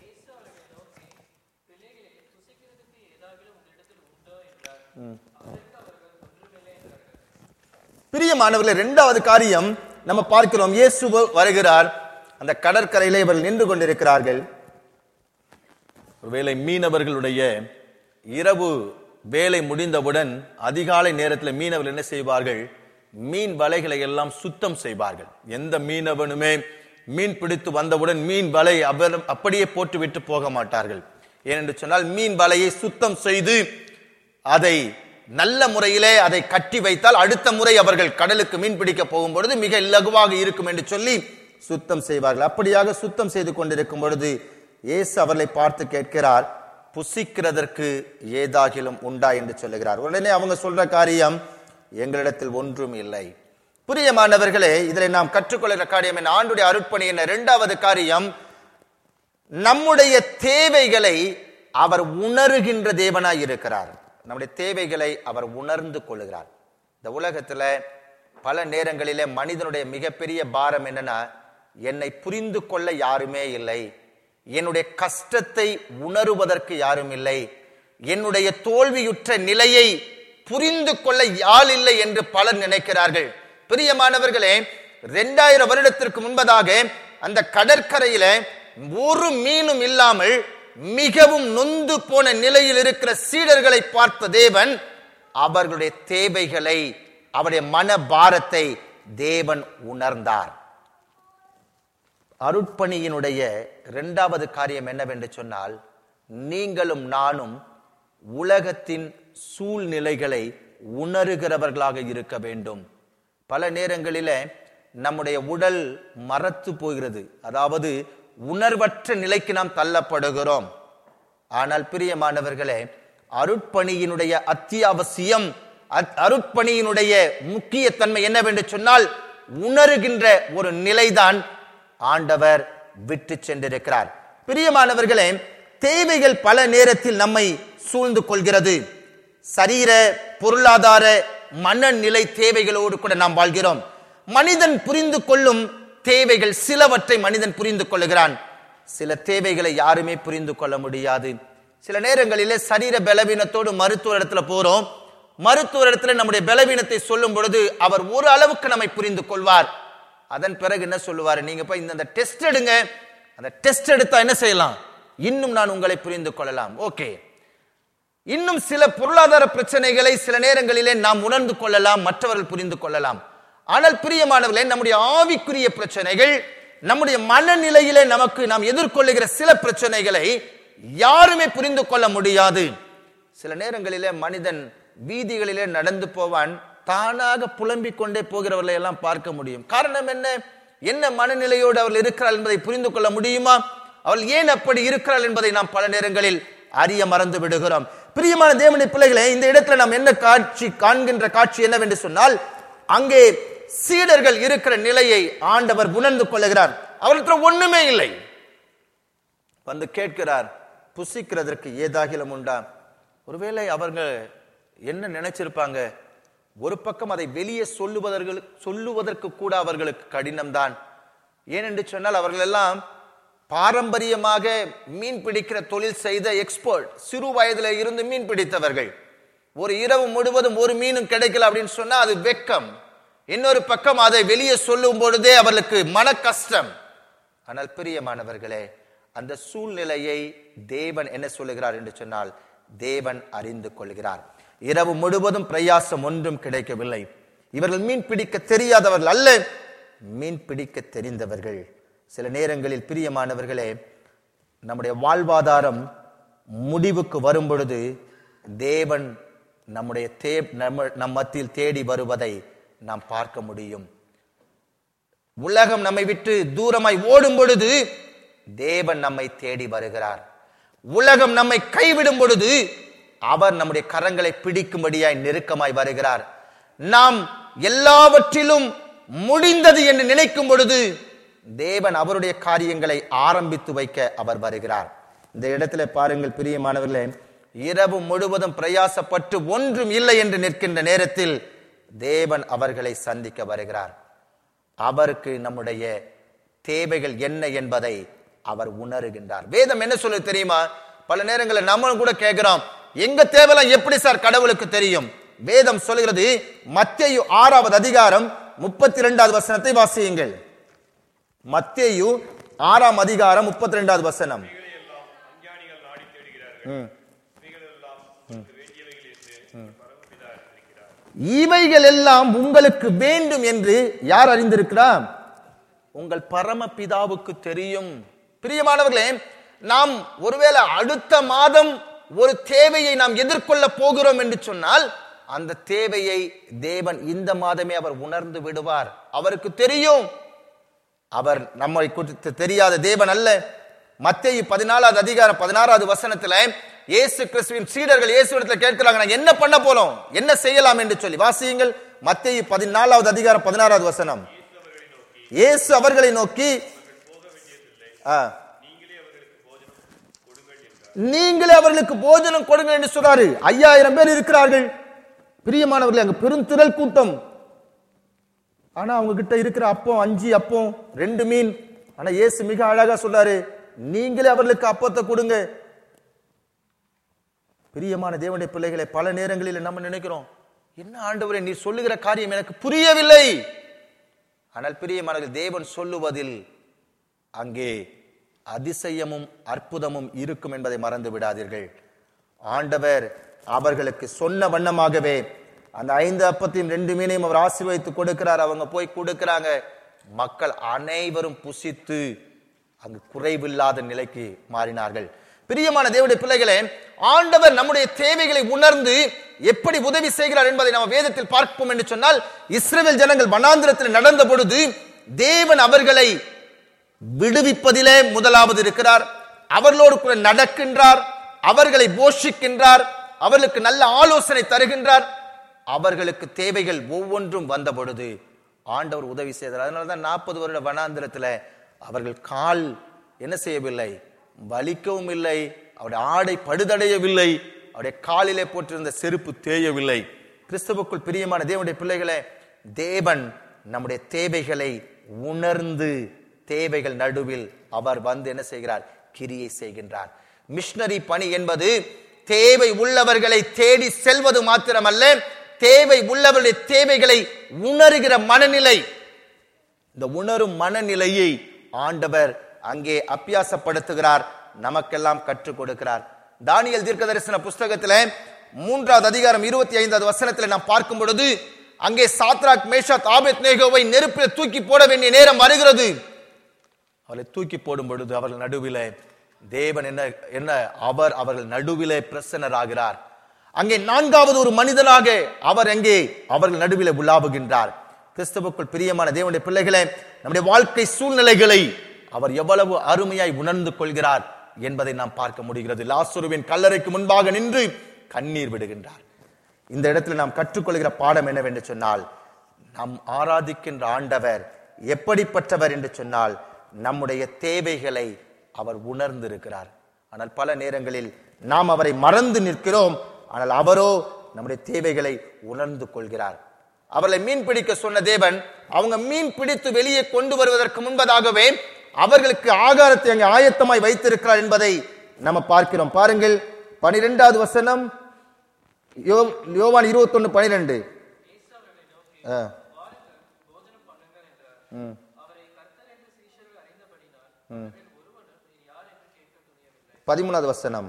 பிரியமானவர்களே இரண்டாவது காரியம் நம்ம பார்க்கிறோம் இயேசு வருகிறார் அந்த கடற்கரையிலே இவர்கள் நின்று கொண்டிருக்கிறார்கள்
ஒருவேளை மீனவர்களுடைய இரவு வேலை முடிந்தவுடன் அதிகாலை நேரத்தில் மீனவர்கள் என்ன செய்வார்கள் மீன் வலைகளை எல்லாம் சுத்தம் செய்வார்கள் எந்த மீனவனுமே மீன் பிடித்து வந்தவுடன் மீன் வலை அவர் அப்படியே போட்டுவிட்டு போக மாட்டார்கள் ஏனென்று சொன்னால் மீன் வலையை சுத்தம் செய்து அதை நல்ல முறையிலே அதை கட்டி வைத்தால் அடுத்த முறை அவர்கள் கடலுக்கு மீன் பிடிக்க போகும் பொழுது மிக இலகுவாக இருக்கும் என்று சொல்லி
சுத்தம் செய்வார்கள் அப்படியாக சுத்தம் செய்து கொண்டிருக்கும் பொழுது இயேசு அவர்களை பார்த்து கேட்கிறார் புசிக்கிறதற்கு ஏதாகிலும் உண்டா என்று சொல்லுகிறார் உடனே அவங்க சொல்ற காரியம் எங்களிடத்தில் ஒன்றும் இல்லை பிரியமானவர்களே இதில் நாம் கற்றுக்கொள்கிற காரியம் என்ன ஆண்டுடைய அருட்பணி என்ன இரண்டாவது காரியம் நம்முடைய தேவைகளை அவர் உணருகின்ற தேவனாய் இருக்கிறார் நம்முடைய தேவைகளை அவர் உணர்ந்து கொள்கிறார் இந்த உலகத்துல பல நேரங்களிலே மனிதனுடைய மிகப்பெரிய பாரம் என்னன்னா என்னை புரிந்து கொள்ள யாருமே இல்லை என்னுடைய கஷ்டத்தை உணருவதற்கு யாரும் இல்லை என்னுடைய தோல்வியுற்ற நிலையை புரிந்து கொள்ள யாழ் இல்லை என்று பலர் நினைக்கிறார்கள் பிரியமானவர்களே இரண்டாயிரம் வருடத்திற்கு முன்பதாக அந்த கடற்கரையில ஒரு மீனும் இல்லாமல் மிகவும் நொந்து போன நிலையில் இருக்கிற சீடர்களை பார்த்த தேவன் அவர்களுடைய தேவைகளை அவருடைய மன பாரத்தை தேவன் உணர்ந்தார் அருட்பணியினுடைய இரண்டாவது காரியம் என்னவென்று சொன்னால் நீங்களும் நானும் உலகத்தின் சூழ்நிலைகளை உணருகிறவர்களாக இருக்க வேண்டும் பல நேரங்களில நம்முடைய உடல் மறத்து போகிறது அதாவது உணர்வற்ற நிலைக்கு நாம் தள்ளப்படுகிறோம் ஆனால் பிரியமானவர்களே அருட்பணியினுடைய அத்தியாவசியம் அத்- அருட்பணியினுடைய முக்கியத்தன்மை என்னவென்று சொன்னால் உணருகின்ற ஒரு நிலைதான் ஆண்டவர் விட்டு சென்றிருக்கிறார் பிரியமானவர்களே தேவைகள் பல நேரத்தில் நம்மை சூழ்ந்து கொள்கிறது சரீர பொருளாதார மனநிலை தேவைகளோடு கூட நாம் வாழ்கிறோம் மனிதன் புரிந்து கொள்ளும் தேவைகள் சிலவற்றை மனிதன் புரிந்து கொள்ளுகிறான் சில தேவைகளை யாருமே புரிந்து கொள்ள முடியாது சில நேரங்களிலே சரீர பலவீனத்தோடு மருத்துவர் இடத்துல போறோம் மருத்துவர் இடத்துல நம்முடைய பலவீனத்தை சொல்லும் பொழுது அவர் ஒரு அளவுக்கு நம்மை புரிந்து கொள்வார் அதன் பிறகு என்ன சொல்லுவார் நீங்க போய் இந்த டெஸ்ட் எடுங்க அந்த டெஸ்ட் எடுத்தா என்ன செய்யலாம் இன்னும் நான் உங்களை புரிந்து கொள்ளலாம் ஓகே இன்னும் சில பொருளாதார பிரச்சனைகளை சில நேரங்களிலே நாம் உணர்ந்து கொள்ளலாம் மற்றவர்கள் புரிந்து கொள்ளலாம் ஆனால் பிரியமானவர்களே நம்முடைய ஆவிக்குரிய பிரச்சனைகள் நம்முடைய மனநிலையிலே நமக்கு நாம் எதிர்கொள்ளுகிற சில பிரச்சனைகளை யாருமே புரிந்து கொள்ள முடியாது சில நேரங்களிலே மனிதன் வீதிகளிலே நடந்து போவான் தானாக புலம்பிக் கொண்டே போகிறவர்களை எல்லாம் பார்க்க முடியும் காரணம் என்ன என்ன மனநிலையோடு அவர்கள் இருக்கிறார் என்பதை புரிந்து கொள்ள முடியுமா அவள் ஏன் அப்படி இருக்கிறாள் என்பதை நாம் பல நேரங்களில் அறிய மறந்து விடுகிறோம் பிரியமான தேவனுடைய பிள்ளைகளே இந்த இடத்துல நாம் என்ன காட்சி காண்கின்ற காட்சி என்னவென்று சொன்னால் அங்கே சீடர்கள் இருக்கிற நிலையை ஆண்டவர் உணர்ந்து கொள்ளுகிறார் அவர்கிட்ட ஒண்ணுமே இல்லை வந்து கேட்கிறார் புசிக்கிறதற்கு ஏதாகிலும் உண்டா ஒருவேளை அவர்கள் என்ன நினைச்சிருப்பாங்க ஒரு பக்கம் அதை வெளியே சொல்லுவதற்கு சொல்லுவதற்கு கூட அவர்களுக்கு கடினம்தான் ஏனென்று சொன்னால் அவர்கள் எல்லாம் பாரம்பரியமாக மீன் பிடிக்கிற தொழில் செய்த எக்ஸ்பர்ட் சிறு வயதில இருந்து மீன் பிடித்தவர்கள் ஒரு இரவு முழுவதும் ஒரு மீனும் கிடைக்கல அப்படின்னு சொன்னா அது வெக்கம் இன்னொரு பக்கம் அதை வெளியே சொல்லும் பொழுதே அவர்களுக்கு மன கஷ்டம் ஆனால் பிரியமானவர்களே அந்த சூழ்நிலையை தேவன் என்ன சொல்லுகிறார் என்று சொன்னால் தேவன் அறிந்து கொள்கிறார் இரவு முழுவதும் பிரயாசம் ஒன்றும் கிடைக்கவில்லை இவர்கள் மீன் பிடிக்க தெரியாதவர்கள் அல்ல மீன் பிடிக்க தெரிந்தவர்கள் சில நேரங்களில் பிரியமானவர்களே நம்முடைய வாழ்வாதாரம் முடிவுக்கு வரும் பொழுது தேவன் நம்முடைய தே நம்ம நம் மத்தியில் தேடி வருவதை நாம் பார்க்க முடியும் உலகம் நம்மை விட்டு தூரமாய் ஓடும் பொழுது தேவன் நம்மை தேடி வருகிறார் உலகம் நம்மை கைவிடும் பொழுது அவர் நம்முடைய கரங்களை பிடிக்கும்படியாய் நெருக்கமாய் வருகிறார் நாம் எல்லாவற்றிலும் முடிந்தது என்று நினைக்கும் பொழுது தேவன் அவருடைய காரியங்களை ஆரம்பித்து வைக்க அவர் வருகிறார் இந்த இடத்துல பாருங்கள் பிரியமானவர்களே இரவு முழுவதும் பிரயாசப்பட்டு ஒன்றும் இல்லை என்று நிற்கின்ற நேரத்தில் தேவன் அவர்களை சந்திக்க வருகிறார் அவருக்கு நம்முடைய தேவைகள் என்ன என்பதை அவர் உணருகின்றார் வேதம் என்ன சொல்லுது தெரியுமா பல நேரங்களில் நம்மளும் கூட கேட்கிறோம் எங்க தேவைலாம் எப்படி சார் கடவுளுக்கு தெரியும் வேதம் சொல்லுகிறது மத்தேயு ஆறாவது அதிகாரம் முப்பத்தி ரெண்டாவது வசனத்தை வாசியுங்கள் மத்தேயு ஆறாம் அதிகாரம் முப்பத்தி ரெண்டாவது வசனம்
இவைகளெல்லாம் அஞ்ஞானிகள் நாடி தேடுகிறார்கள் இவைகளெல்லாம் உங்களுக்கு வேண்டியவைகள் என்று பரமபிதா அறிந்திருக்கிறார்
இவைகள் எல்லாம் உங்களுக்கு வேண்டும் என்று யார் அறிந்திருக்கிறார் உங்கள் பரம பிதாவுக்கு தெரியும் பிரியமானவர்களே நாம் ஒருவேளை அடுத்த மாதம் ஒரு தேவையை நாம் எதிர்கொள்ள போகிறோம் என்று சொன்னால் அந்த தேவையை தேவன் இந்த மாதமே அவர் உணர்ந்து விடுவார் அவருக்கு தெரியும் அவர் நம்மை குறித்து தெரியாத தேவன் அல்ல மத்தேயு பதினாலாவது அதிகாரம் பதினாறாவது வசனத்துல இயேசு கிறிஸ்துவின் சீடர்கள் இயேசுவிடத்துல கேட்கிறாங்க நான் என்ன பண்ண போறோம் என்ன செய்யலாம் என்று சொல்லி வாசியுங்கள் மத்தேயு பதினாலாவது அதிகாரம் பதினாறாவது வசனம் இயேசு அவர்களை நோக்கி ஆ. நீங்களே அவர்களுக்கு போஜனம் கொடுங்க என்று சொன்னாரு ஐயாயிரம் பேர் இருக்கிறார்கள் பிரியமானவர்களே அங்க பெருந்திரள் கூட்டம் ஆனா அவங்க கிட்ட இருக்கிற அப்பம் அஞ்சு அப்பம் ரெண்டு மீன் ஆனா இயேசு மிக அழகா சொல்றாரு நீங்களே அவர்களுக்கு அப்பத்தை கொடுங்க பிரியமான தேவனுடைய பிள்ளைகளை பல நேரங்களில் நம்ம நினைக்கிறோம் என்ன ஆண்டவரே நீ சொல்லுகிற காரியம் எனக்கு புரியவில்லை ஆனால் பிரியமானவர்கள் தேவன் சொல்லுவதில் அங்கே அதிசயமும் அற்புதமும் இருக்கும் என்பதை மறந்து விடாதீர்கள் ஆண்டவர் அவர்களுக்கு சொன்ன வண்ணமாகவே அந்த ஐந்து அப்பத்தையும் ரெண்டு மீனையும் அவர் ஆசீர்வதித்து கொடுக்கிறார் அவங்க போய் கொடுக்கிறாங்க மக்கள் அனைவரும் புசித்து அங்கு குறைவில்லாத நிலைக்கு மாறினார்கள் பிரியமான தேவனுடைய பிள்ளைகளே ஆண்டவர் நம்முடைய தேவைகளை உணர்ந்து எப்படி உதவி செய்கிறார் என்பதை நாம் வேதத்தில் பார்ப்போம் என்று சொன்னால் இஸ்ரவேல் ஜனங்கள் வனாந்திரத்தில் நடந்த பொழுது தேவன் அவர்களை விடுவிப்பதிலே முதலாவது இருக்கிறார் அவர்களோடு கூட நடக்கின்றார் அவர்களை போஷிக்கின்றார் அவர்களுக்கு நல்ல ஆலோசனை தருகின்றார் அவர்களுக்கு தேவைகள் ஒவ்வொன்றும் வந்த பொழுது ஆண்டவர் உதவி செய்தார் அதனாலதான் நாற்பது வருட வனாந்திரத்துல அவர்கள் கால் என்ன செய்யவில்லை வலிக்கவும் இல்லை அவருடைய ஆடை படுதடையவில்லை அவருடைய காலிலே போட்டிருந்த செருப்பு தேயவில்லை கிறிஸ்துவுக்குள் பிரியமான தேவனுடைய பிள்ளைகளே தேவன் நம்முடைய தேவைகளை உணர்ந்து தேவைகள் நடுவில் அவர் வந்து என்ன செய்கிறார் கிரியை செய்கின்றார் மிஷனரி பணி என்பது தேவை உள்ளவர்களை தேடி செல்வது மாத்திரமல்ல தேவை உள்ளவருடைய தேவைகளை உணர்கிற மனநிலை இந்த உணரும் மனநிலையை ஆண்டவர் அங்கே அப்பியாசப்படுத்துகிறார் நமக்கெல்லாம் கற்றுக் கொடுக்கிறார் தானியல் தீர்க்க தரிசன புஸ்தகத்துல மூன்றாவது அதிகாரம் இருபத்தி ஐந்தாவது வசனத்துல நாம் பார்க்கும் பொழுது அங்கே சாத்ராக் மேஷாத் ஆபேத் நேகோவை நெருப்பில் தூக்கி போட வேண்டிய நேரம் வருகிறது அவர்களை தூக்கி போடும் பொழுது அவர்கள் நடுவிலே தேவன் என்ன என்ன அவர் அவர்கள் நடுவிலே பிரசன்னராகிறார் அங்கே நான்காவது ஒரு மனிதனாக அவர் அங்கே அவர்கள் நடுவிலே உலாவுகின்றார் கிறிஸ்துவுக்குள் பிரியமான தேவனுடைய பிள்ளைகளே நம்முடைய வாழ்க்கை சூழ்நிலைகளை அவர் எவ்வளவு அருமையாய் உணர்ந்து கொள்கிறார் என்பதை நாம் பார்க்க முடிகிறது லாசுருவின் கல்லறைக்கு முன்பாக நின்று கண்ணீர் விடுகின்றார் இந்த இடத்துல நாம் கற்றுக்கொள்கிற பாடம் என்னவென்று சொன்னால் நாம் ஆராதிக்கின்ற ஆண்டவர் எப்படிப்பட்டவர் என்று சொன்னால் நம்முடைய தேவைகளை அவர் உணர்ந்திருக்கிறார் ஆனால் பல நேரங்களில் நாம் அவரை மறந்து நிற்கிறோம் ஆனால் அவரோ நம்முடைய தேவைகளை உணர்ந்து கொள்கிறார் அவர்களை மீன் பிடிக்க சொன்ன தேவன் அவங்க மீன் பிடித்து வெளியே கொண்டு வருவதற்கு முன்பதாகவே அவர்களுக்கு ஆகாரத்தை அங்கே ஆயத்தமாய் வைத்திருக்கிறார் என்பதை நம்ம பார்க்கிறோம் பாருங்கள் பனிரெண்டாவது வசனம் யோ- யோவான் இருபத்தொன்னு பனிரெண்டு பதிமூணாவது வசனம்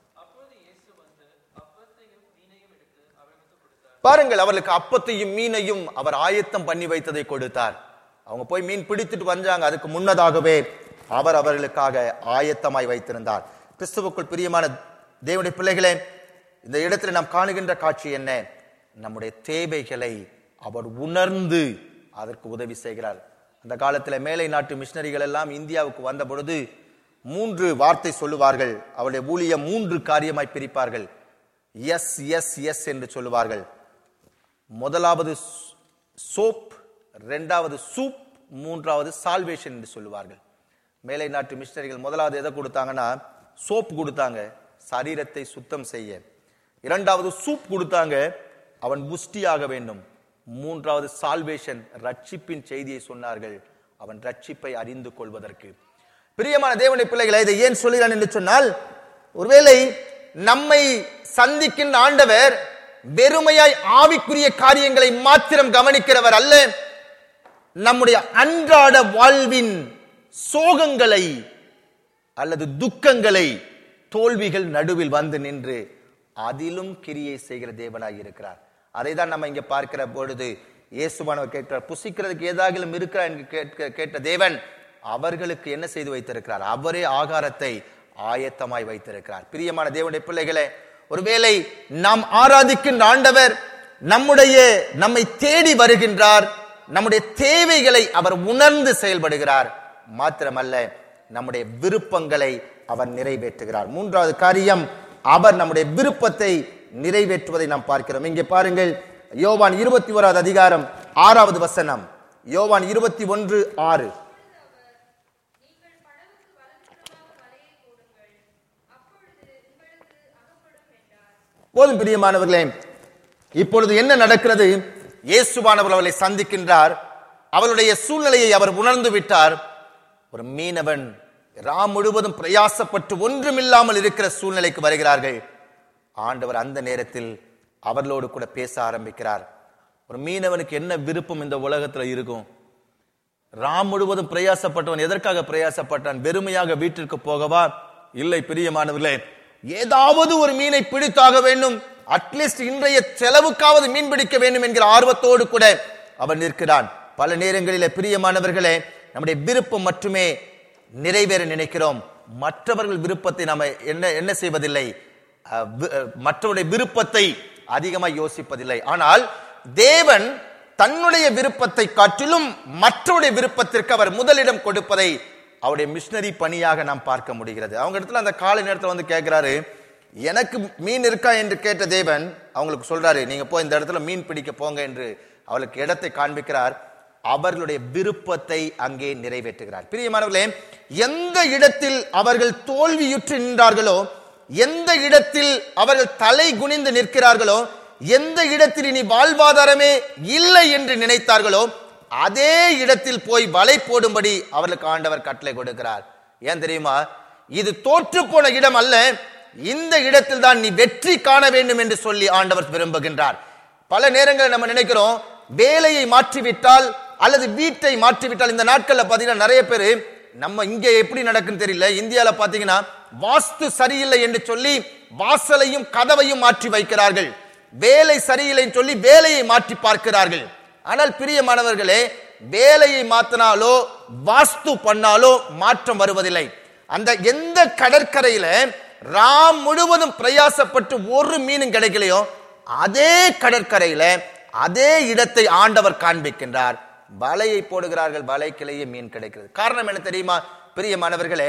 பாருங்கள் அவர்களுக்கு அப்பத்தையும் மீனையும் அவர் ஆயத்தம் பண்ணி வைத்ததை கொடுத்தார் அவங்க போய் மீன் பிடித்துட்டு வந்தாங்க அதுக்கு முன்னதாகவே அவர் அவர்களுக்காக ஆயத்தமாய் வைத்திருந்தார் கிறிஸ்துவுக்குள் பிரியமான தேவனுடைய பிள்ளைகளே இந்த இடத்துல நாம் காணுகின்ற காட்சி என்ன நம்முடைய தேவைகளை அவர் உணர்ந்து அதற்கு உதவி செய்கிறார் அந்த காலத்துல மேலை நாட்டு மிஷினரிகள் எல்லாம் இந்தியாவுக்கு வந்த பொழுது மூன்று வார்த்தை சொல்லுவார்கள் அவருடைய ஊழியம் மூன்று காரியமாய் பிரிப்பார்கள் எஸ் எஸ் எஸ் என்று சொல்லுவார்கள் முதலாவது சோப் இரண்டாவது சூப் மூன்றாவது சால்வேஷன் என்று சொல்லுவார்கள் மேலை நாட்டு மிஷினரிகள் முதலாவது எதை கொடுத்தாங்கன்னா சோப் கொடுத்தாங்க சரீரத்தை சுத்தம் செய்ய இரண்டாவது சூப் கொடுத்தாங்க அவன் புஷ்டியாக வேண்டும் மூன்றாவது சால்வேஷன் ரட்சிப்பின் செய்தியை சொன்னார்கள் அவன் ரட்சிப்பை அறிந்து கொள்வதற்கு பிரியமான தேவனுடைய பிள்ளைகளை இதை ஏன் சொல்கிறான் என்று சொன்னால் ஒருவேளை நம்மை சந்திக்கின்ற ஆண்டவர் வெறுமையாய் ஆவிக்குரிய காரியங்களை மாத்திரம் கவனிக்கிறவர் அல்ல நம்முடைய அன்றாட வாழ்வின் சோகங்களை அல்லது துக்கங்களை தோல்விகள் நடுவில் வந்து நின்று அதிலும் கிரியை செய்கிற தேவனாய் இருக்கிறார் அதை தான் நம்ம இங்க பார்க்கிற பொழுது இயேசுவானவர் கேட்கிறார் புசிக்கிறதுக்கு ஏதாகிலும் இருக்கிறா என்று கேட்க கேட்ட தேவன் அவர்களுக்கு என்ன செய்து வைத்திருக்கிறார் அவரே ஆகாரத்தை ஆயத்தமாய் வைத்திருக்கிறார் பிரியமான தேவனுடைய பிள்ளைகளே ஒருவேளை நாம் ஆராதிக்கின்ற ஆண்டவர் நம்முடைய நம்மை தேடி வருகின்றார் நம்முடைய தேவைகளை அவர் உணர்ந்து செயல்படுகிறார் மாத்திரமல்ல நம்முடைய விருப்பங்களை அவர் நிறைவேற்றுகிறார் மூன்றாவது காரியம் அவர் நம்முடைய விருப்பத்தை நிறைவேற்றுவதை நாம் பார்க்கிறோம் இங்கே பாருங்கள் யோவான் இருபத்தி ஓராவது அதிகாரம் ஆறாவது வசனம் யோவான் இருபத்தி ஒன்று ஆறு
நீங்கள் படகுக்கு வலதுபுறமாக வலையை போடுங்கள் அப்பொழுது உங்களுக்கு அகப்படும் என்றார்
போதும் பிரியமானவர்களே இப்பொழுது என்ன நடக்கிறது இயேசுவானவர் அவளை சந்திக்கின்றார் அவளுடைய சூழ்நிலையை அவர் உணர்ந்து விட்டார் ஒரு மீனவன் ராம் முழுவதும் பிரயாசப்பட்டு ஒன்றுமில்லாமல் இருக்கிற சூழ்நிலைக்கு வருகிறார்கள் ஆண்டவர் அந்த நேரத்தில் அவர்களோடு கூட பேச ஆரம்பிக்கிறார் ஒரு மீனவனுக்கு என்ன விருப்பம் இந்த உலகத்துல இருக்கும் ராம் முழுவதும் பிரயாசப்பட்டவன் எதற்காக பிரயாசப்பட்டான் வெறுமையாக வீட்டிற்கு போகவா இல்லை பிரியமானவர்களே ஏதாவது ஒரு மீனை பிடித்தாக வேண்டும் அட்லீஸ்ட் இன்றைய செலவுக்காவது மீன் பிடிக்க வேண்டும் என்கிற ஆர்வத்தோடு கூட அவன் நிற்கிறான் பல நேரங்களிலே பிரியமானவர்களே நம்முடைய விருப்பம் மட்டுமே நிறைவேற நினைக்கிறோம் மற்றவர்கள் விருப்பத்தை நாம என்ன என்ன செய்வதில்லை அஹ், வி- அஹ், மற்றவருடைய விருப்பத்தை அதிகமாக யோசிப்பதில்லை ஆனால் தேவன் தன்னுடைய விருப்பத்தை காட்டிலும் மற்றவருடைய விருப்பத்திற்கு அவர் முதலிடம் கொடுப்பதை அவருடைய மிஷினரி பணியாக நாம் பார்க்க முடிகிறது அவங்க இடத்துல அந்த காலை நேரத்துல வந்து கேட்கிறாரு எனக்கு மீன் இருக்கா என்று கேட்ட தேவன் அவங்களுக்கு சொல்றாரு நீங்க போய் இந்த இடத்துல மீன் பிடிக்க போங்க என்று அவளுக்கு இடத்தை காண்பிக்கிறார் அவர்களுடைய விருப்பத்தை அங்கே நிறைவேற்றுகிறார் பிரியமானவர்களே எந்த இடத்தில் அவர்கள் தோல்வியுற்று நின்றார்களோ எந்த இடத்தில் அவர்கள் தலை குனிந்து நிற்கிறார்களோ எந்த இடத்தில் இனி வாழ்வாதாரமே இல்லை என்று நினைத்தார்களோ அதே இடத்தில் போய் வலை போடும்படி அவர்களுக்கு ஆண்டவர் கட்டளை கொடுக்கிறார் ஏன் தெரியுமா இது தோற்று போன இடம் அல்ல இந்த இடத்தில் தான் நீ வெற்றி காண வேண்டும் என்று சொல்லி ஆண்டவர் விரும்புகின்றார் பல நேரங்களில் நம்ம நினைக்கிறோம் வேலையை மாற்றிவிட்டால் அல்லது வீட்டை மாற்றிவிட்டால் இந்த நாட்கள்ல பாத்தீங்கன்னா நிறைய பேர் நம்ம இங்க எப்படி நடக்குன்னு தெரியல இந்தியால பாத்தீங்கன்னா வாஸ்து சரியில்லை என்று சொல்லி வாசலையும் கதவையும் மாற்றி வைக்கிறார்கள் வேலை சரியில்லைன்னு சொல்லி வேலையை மாற்றி பார்க்கிறார்கள் ஆனால் பிரியமானவர்களே வேலையை மாத்தினாலோ வாஸ்து பண்ணாலோ மாற்றம் வருவதில்லை அந்த எந்த கடற்கரையில ராம் முழுவதும் பிரயாசப்பட்டு ஒரு மீனும் கிடைக்கலையோ அதே கடற்கரையில அதே இடத்தை ஆண்டவர் காண்பிக்கின்றார் வலையை போடுகிறார்கள் வலைக்கிலேயே மீன் கிடைக்கிறது காரணம் என்ன தெரியுமா பிரியமானவர்களே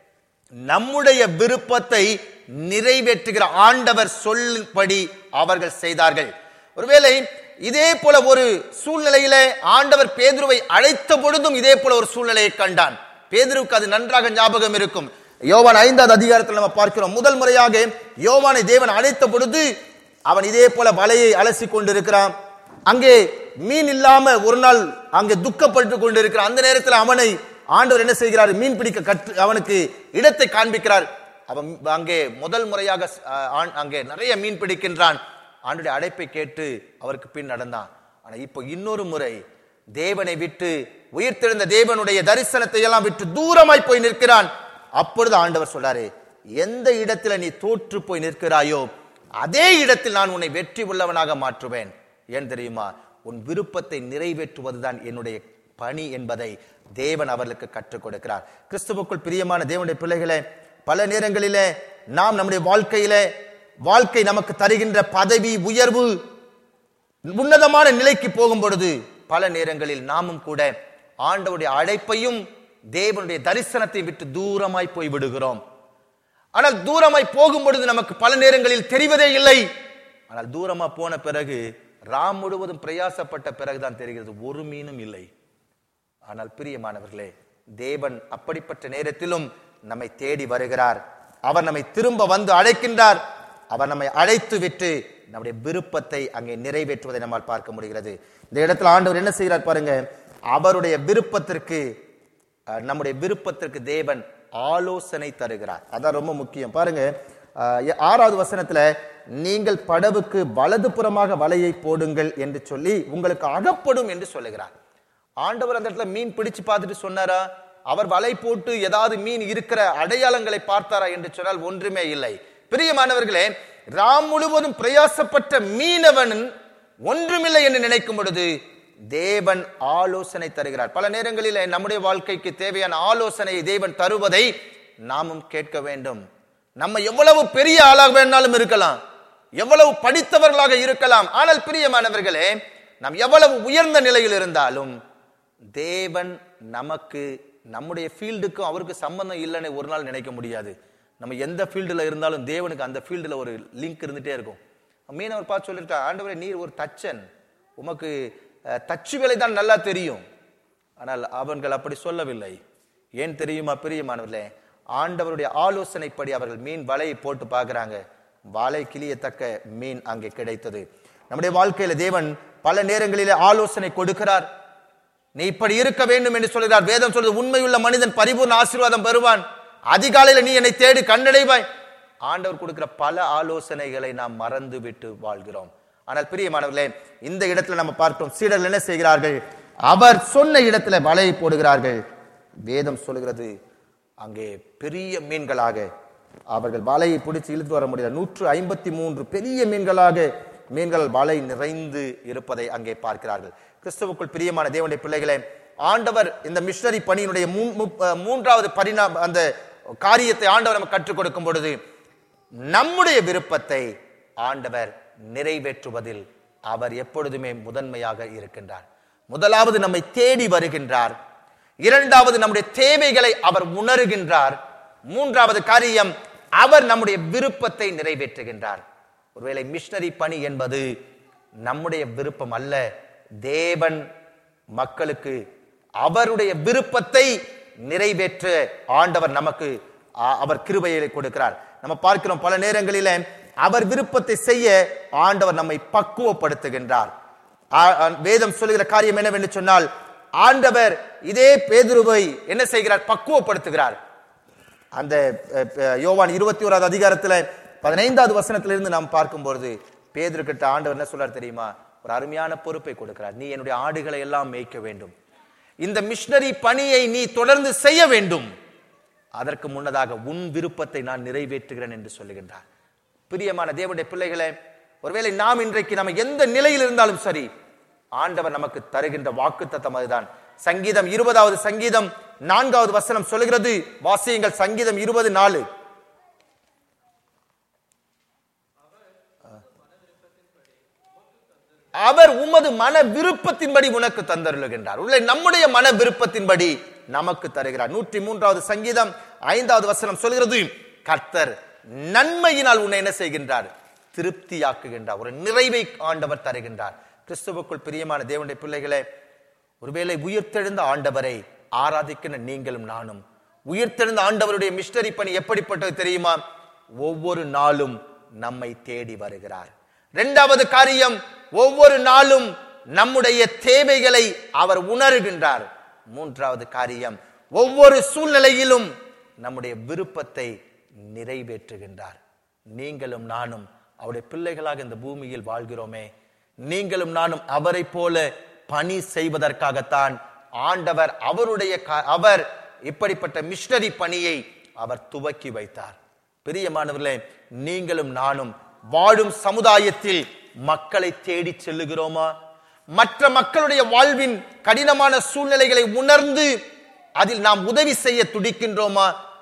நம்முடைய விருப்பத்தை நிறைவேற்றுகிற ஆண்டவர் சொல்லும்படி அவர்கள் செய்தார்கள் ஒருவேளை இதே போல ஒரு சூழ்நிலையில ஆண்டவர் பேதுருவை அழைத்த பொழுதும் இதே போல ஒரு சூழ்நிலையை கண்டான் பேதுருவுக்கு அது நன்றாக ஞாபகம் இருக்கும் யோவான் ஐந்தாவது அதிகாரத்தில் நம்ம பார்க்கிறோம் முதல் முறையாக யோவானை தேவன் அழைத்த பொழுது அவன் இதே போல வலையை அலசி கொண்டிருக்கிறான் அங்கே மீன் இல்லாம ஒரு நாள் அங்கே துக்கப்பட்டு கொண்டிருக்கிறான் அந்த நேரத்தில் அவனை ஆண்டவர் என்ன செய்கிறார் மீன் பிடிக்க கற்று அவனுக்கு இடத்தை காண்பிக்கிறார் அவன் அங்கே முதல் முறையாக அஹ், ஆண்- அங்கே நிறைய மீன் பிடிக்கின்றான் ஆண்டுடைய அழைப்பை கேட்டு அவருக்கு பின் நடந்தான் ஆனா இப்போ இன்னொரு முறை தேவனை விட்டு உயிர்த்தெழுந்த தேவனுடைய தரிசனத்தை எல்லாம் விட்டு தூரமாய் போய் நிற்கிறான் அப்பொழுது ஆண்டவர் சொல்றாரு எந்த இடத்துல நீ தோற்று போய் நிற்கிறாயோ அதே இடத்தில் நான் உன்னை வெற்றி உள்ளவனாக மாற்றுவேன் ஏன் தெரியுமா உன் விருப்பத்தை நிறைவேற்றுவதுதான் என்னுடைய பணி என்பதை தேவன் அவர்களுக்கு கற்றுக் கொடுக்கிறார் கிறிஸ்துவுக்குள் பிரியமான தேவனுடைய பிள்ளைகளே பல நேரங்களிலே நாம் நம்முடைய வாழ்க்கையிலே வாழ்க்கை நமக்கு தருகின்ற பதவி உயர்வு உன்னதமான நிலைக்கு போகும் பொழுது பல நேரங்களில் நாமும் கூட ஆண்டவருடைய அழைப்பையும் தேவனுடைய தரிசனத்தை விட்டு தூரமாய் போய் விடுகிறோம் ஆனால் தூரமாய் போகும் பொழுது நமக்கு பல நேரங்களில் தெரிவதே இல்லை ஆனால் தூரமா போன பிறகு ராம் முழுவதும் பிரயாசப்பட்ட பிறகுதான் தெரிகிறது ஒரு மீனும் இல்லை ஆனால் பிரியமானவர்களே தேவன் அப்படிப்பட்ட நேரத்திலும் நம்மை தேடி வருகிறார் அவர் நம்மை திரும்ப வந்து அழைக்கின்றார் அவர் நம்மை அழைத்து விட்டு நம்முடைய விருப்பத்தை அங்கே நிறைவேற்றுவதை நம்மால் பார்க்க முடிகிறது இந்த இடத்துல ஆண்டவர் என்ன செய்கிறார் பாருங்க அவருடைய விருப்பத்திற்கு அஹ், நம்முடைய விருப்பத்திற்கு தேவன் ஆலோசனை தருகிறார் அதான் ரொம்ப முக்கியம் பாருங்க அஹ், ஆறாவது வசனத்துல நீங்கள் படவுக்கு வலது புறமாக வலையை போடுங்கள் என்று சொல்லி உங்களுக்கு அகப்படும் என்று சொல்லுகிறார் ஆண்டவர் அந்த இடத்துல மீன் பிடிச்சு பார்த்துட்டு சொன்னாரா அவர் வலை போட்டு ஏதாவது மீன் இருக்கிற அடையாளங்களை பார்த்தாரா என்று சொன்னால் ஒன்றுமே இல்லை பிரியமானவர்களே ராம் முழுவதும் பிரயாசப்பட்ட மீனவன் ஒன்றுமில்லை என்று நினைக்கும் பொழுது தேவன் ஆலோசனை தருகிறார் பல நேரங்களில் நம்முடைய வாழ்க்கைக்கு தேவையான ஆலோசனையை தேவன் தருவதை நாமும் கேட்க வேண்டும் நம்ம எவ்வளவு பெரிய ஆளாக வேணாலும் இருக்கலாம் எவ்வளவு படித்தவர்களாக இருக்கலாம் ஆனால் பிரியமானவர்களே நாம் எவ்வளவு உயர்ந்த நிலையில் இருந்தாலும் தேவன் நமக்கு நம்முடைய ஃபீல்டுக்கும் அவருக்கு சம்பந்தம் இல்லைன்னு ஒரு நாள் நினைக்க முடியாது நம்ம எந்த ஃபீல்டில் இருந்தாலும் தேவனுக்கு அந்த ஃபீல்டில் ஒரு லிங்க் இருந்துட்டே இருக்கும் மீனவர் பார்த்து சொல்லியிருக்கா ஆண்டவரே நீர் ஒரு தச்சன் உமக்கு அஹ், தச்சு வேலை தான் நல்லா தெரியும் ஆனால் அவர்கள் அப்படி சொல்லவில்லை ஏன் தெரியுமா பிரியமானவர்களே ஆண்டவருடைய ஆலோசனைப்படி அவர்கள் மீன் வலையை போட்டு பார்க்கறாங்க வலை கிளியத்தக்க மீன் அங்கே கிடைத்தது நம்முடைய வாழ்க்கையில தேவன் பல நேரங்களிலே ஆலோசனை கொடுக்கிறார் நீ இப்படி இருக்க வேண்டும் என்று சொல்கிறார் வேதம் சொல்றது உண்மையுள்ள மனிதன் பரிபூர்ண ஆசீர்வாதம் பெறுவான் அதிகாலையில நீ என்னை தேடி கண்டடைவாய் ஆண்டவர் கொடுக்கிற பல ஆலோசனைகளை நாம் மறந்து விட்டு வாழ்கிறோம் ஆனால் பிரியமானவர்களே இந்த இடத்துல நம்ம பார்த்தோம் சீடர்கள் என்ன செய்கிறார்கள் அவர் சொன்ன இடத்துல வலையை போடுகிறார்கள் வேதம் சொல்கிறது அங்கே பெரிய மீன்களாக அவர்கள் வலையை பிடிச்சு இழுத்து வர முடியல நூற்று ஐம்பத்தி மூன்று பெரிய மீன்களாக மீன்கள் வலை நிறைந்து இருப்பதை அங்கே பார்க்கிறார்கள் கிறிஸ்துவுக்குள் பிரியமான தேவனுடைய பிள்ளைகளே ஆண்டவர் இந்த மிஷனரி பணியினுடைய மூ- மு- அஹ் மூன்றாவது பரிணாம அந்த காரியத்தை ஆண்டவர் நமக்கு கற்றுக் கொடுக்கும் பொழுது நம்முடைய விருப்பத்தை ஆண்டவர் நிறைவேற்றுவதில் அவர் எப்பொழுதுமே முதன்மையாக இருக்கின்றார் முதலாவது நம்மை தேடி வருகின்றார் இரண்டாவது நம்முடைய தேவைகளை அவர் உணருகின்றார் மூன்றாவது காரியம் அவர் நம்முடைய விருப்பத்தை நிறைவேற்றுகின்றார் ஒருவேளை மிஷனரி பணி என்பது நம்முடைய விருப்பம் அல்ல தேவன் மக்களுக்கு அவருடைய விருப்பத்தை நிறைவேற்ற ஆண்டவர் நமக்கு ஆ- அவர் கிருபையை கொடுக்கிறார் நம்ம பார்க்கிறோம் பல நேரங்களில அவர் விருப்பத்தை செய்ய ஆண்டவர் நம்மை பக்குவப்படுத்துகின்றார் ஆ- ஆ- வேதம் சொல்லுகிற காரியம் என்னவென்று சொன்னால் ஆண்டவர் இதே பேதுருவை என்ன செய்கிறார் பக்குவப்படுத்துகிறார் அந்த அஹ், அஹ், யோவான் இருபத்தி ஓராவது அதிகாரத்துல பதினைந்தாவது வசனத்திலிருந்து நாம் பார்க்கும்பொழுது பேதுரு கிட்ட ஆண்டவர் என்ன சொல்றார் தெரியுமா ஒரு அருமையான பொறுப்பை கொடுக்கிறார் நீ என்னுடைய ஆடுகளை எல்லாம் மேய்க்க வேண்டும் இந்த மிஷனரி பணியை நீ தொடர்ந்து செய்ய வேண்டும் அதற்கு முன்னதாக உன் விருப்பத்தை நான் நிறைவேற்றுகிறேன் என்று சொல்லுகின்றார் பிரியமான தேவனுடைய பிள்ளைகளே ஒருவேளை நாம் இன்றைக்கு நம்ம எந்த நிலையில் இருந்தாலும் சரி ஆண்டவர் நமக்கு தருகின்ற வாக்குத்தத்தம் அதுதான் சங்கீதம் இருபதாவது சங்கீதம் நான்காவது வசனம் சொல்லுகிறது வாசியுங்கள் சங்கீதம் இருபது நாலு அவர் உமது மன விருப்பத்தின்படி உனக்கு தந்தருளுகின்றார் உள்ள நம்முடைய மன விருப்பத்தின்படி நமக்கு தருகிறார் நூற்றி மூன்றாவது சங்கீதம் ஐந்தாவது வசனம் சொல்கிறது கர்த்தர் நன்மையினால் உன்னை என்ன செய்கின்றார் திருப்தியாக்குகின்றார் ஒரு நிறைவை ஆண்டவர் தருகின்றார் கிறிஸ்துவுக்குள் பிரியமான தேவனுடைய பிள்ளைகளே ஒருவேளை உயிர்த்தெழுந்த ஆண்டவரை ஆராதிக்கிற நீங்களும் நானும் உயிர்த்தெழுந்த ஆண்டவருடைய மிஷனரி பணி எப்படிப்பட்டது தெரியுமா ஒவ்வொரு நாளும் நம்மை தேடி வருகிறார் இரண்டாவது காரியம் ஒவ்வொரு நாளும் நம்முடைய தேவைகளை அவர் உணர்கின்றார் மூன்றாவது காரியம் ஒவ்வொரு சூழ்நிலையிலும் நம்முடைய விருப்பத்தை நிறைவேற்றுகின்றார் நீங்களும் நானும் அவருடைய பிள்ளைகளாக இந்த பூமியில் வாழ்கிறோமே நீங்களும் நானும் அவரை போல பணி செய்வதற்காகத்தான் ஆண்டவர் அவருடைய கா- அவர் இப்படிப்பட்ட மிஷனரி பணியை அவர் துவக்கி வைத்தார் பிரியமானவர்களே நீங்களும் நானும் வாழும் சமுதாயத்தில் மக்களை தேடி செல்லுகிறோமா மற்ற மக்களுடைய வாழ்வின் கடினமான சூழ்நிலைகளை உணர்ந்து அதில் நாம் உதவி செய்ய துடிக்கின்றோமா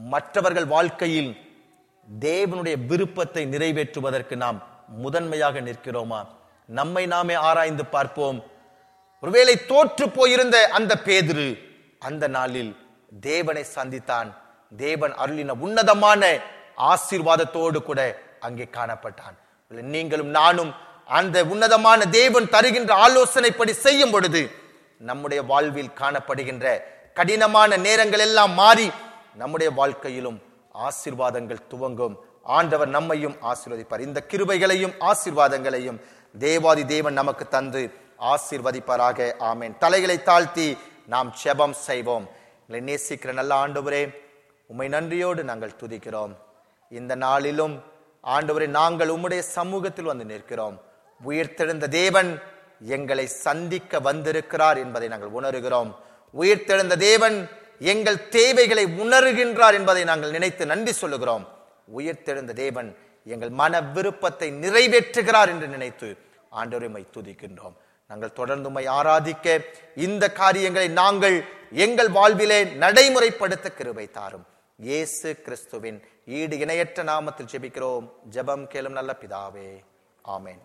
மற்றவர்கள் வாழ்க்கையில் தேவனுடைய விருப்பத்தை நிறைவேற்றுவதற்கு நாம் முதன்மையாக நிற்கிறோமா நம்மை நாமே ஆராய்ந்து பார்ப்போம் ஒருவேளை தோற்று போயிருந்த அந்த பேதுரு அந்த நாளில் தேவனை சந்தித்தான் தேவன் அருளின உன்னதமான ஆசீர்வாதத்தோடு கூட அங்கே காணப்பட்டான் நீங்களும் நானும் அந்த உன்னதமான தேவன் தருகின்ற ஆலோசனைப்படி செய்யும் பொழுது நம்முடைய வாழ்வில் காணப்படுகின்ற கடினமான நேரங்கள் எல்லாம் மாறி நம்முடைய வாழ்க்கையிலும் ஆசீர்வாதங்கள் துவங்கும் ஆண்டவர் நம்மையும் ஆசீர்வதிப்பார் இந்த கிருபைகளையும் ஆசீர்வாதங்களையும் தேவாதி தேவன் நமக்கு தந்து ஆசீர்வதிப்பாராக ஆமென் தலைகளை தாழ்த்தி நாம் செபம் செய்வோம் எங்களை நேசிக்கிற நல்ல ஆண்டவரே உம்மை நன்றியோடு நாங்கள் துதிக்கிறோம் இந்த நாளிலும் ஆண்டவரே நாங்கள் உம்முடைய சமூகத்தில் வந்து நிற்கிறோம் உயிர்த்தெழுந்த தேவன் எங்களை சந்திக்க வந்திருக்கிறார் என்பதை நாங்கள் உணர்கிறோம் உயிர்த்தெழுந்த தேவன் எங்கள் தேவைகளை உணர்கின்றார் என்பதை நாங்கள் நினைத்து நன்றி சொல்லுகிறோம் உயிர்த்தெழுந்த தேவன் எங்கள் மன விருப்பத்தை நிறைவேற்றுகிறார் என்று நினைத்து ஆண்டவரை துதிக்கின்றோம் நாங்கள் தொடர்ந்து உம்மை ஆராதிக்க இந்த காரியங்களை நாங்கள் எங்கள் வாழ்விலே நடைமுறைப்படுத்த கிருபை தாரும் இயேசு கிறிஸ்துவின் ஈடு இணையற்ற நாமத்தில் ஜெபிக்கிறோம் ஜெபம் கேளும் நல்ல பிதாவே ஆமென்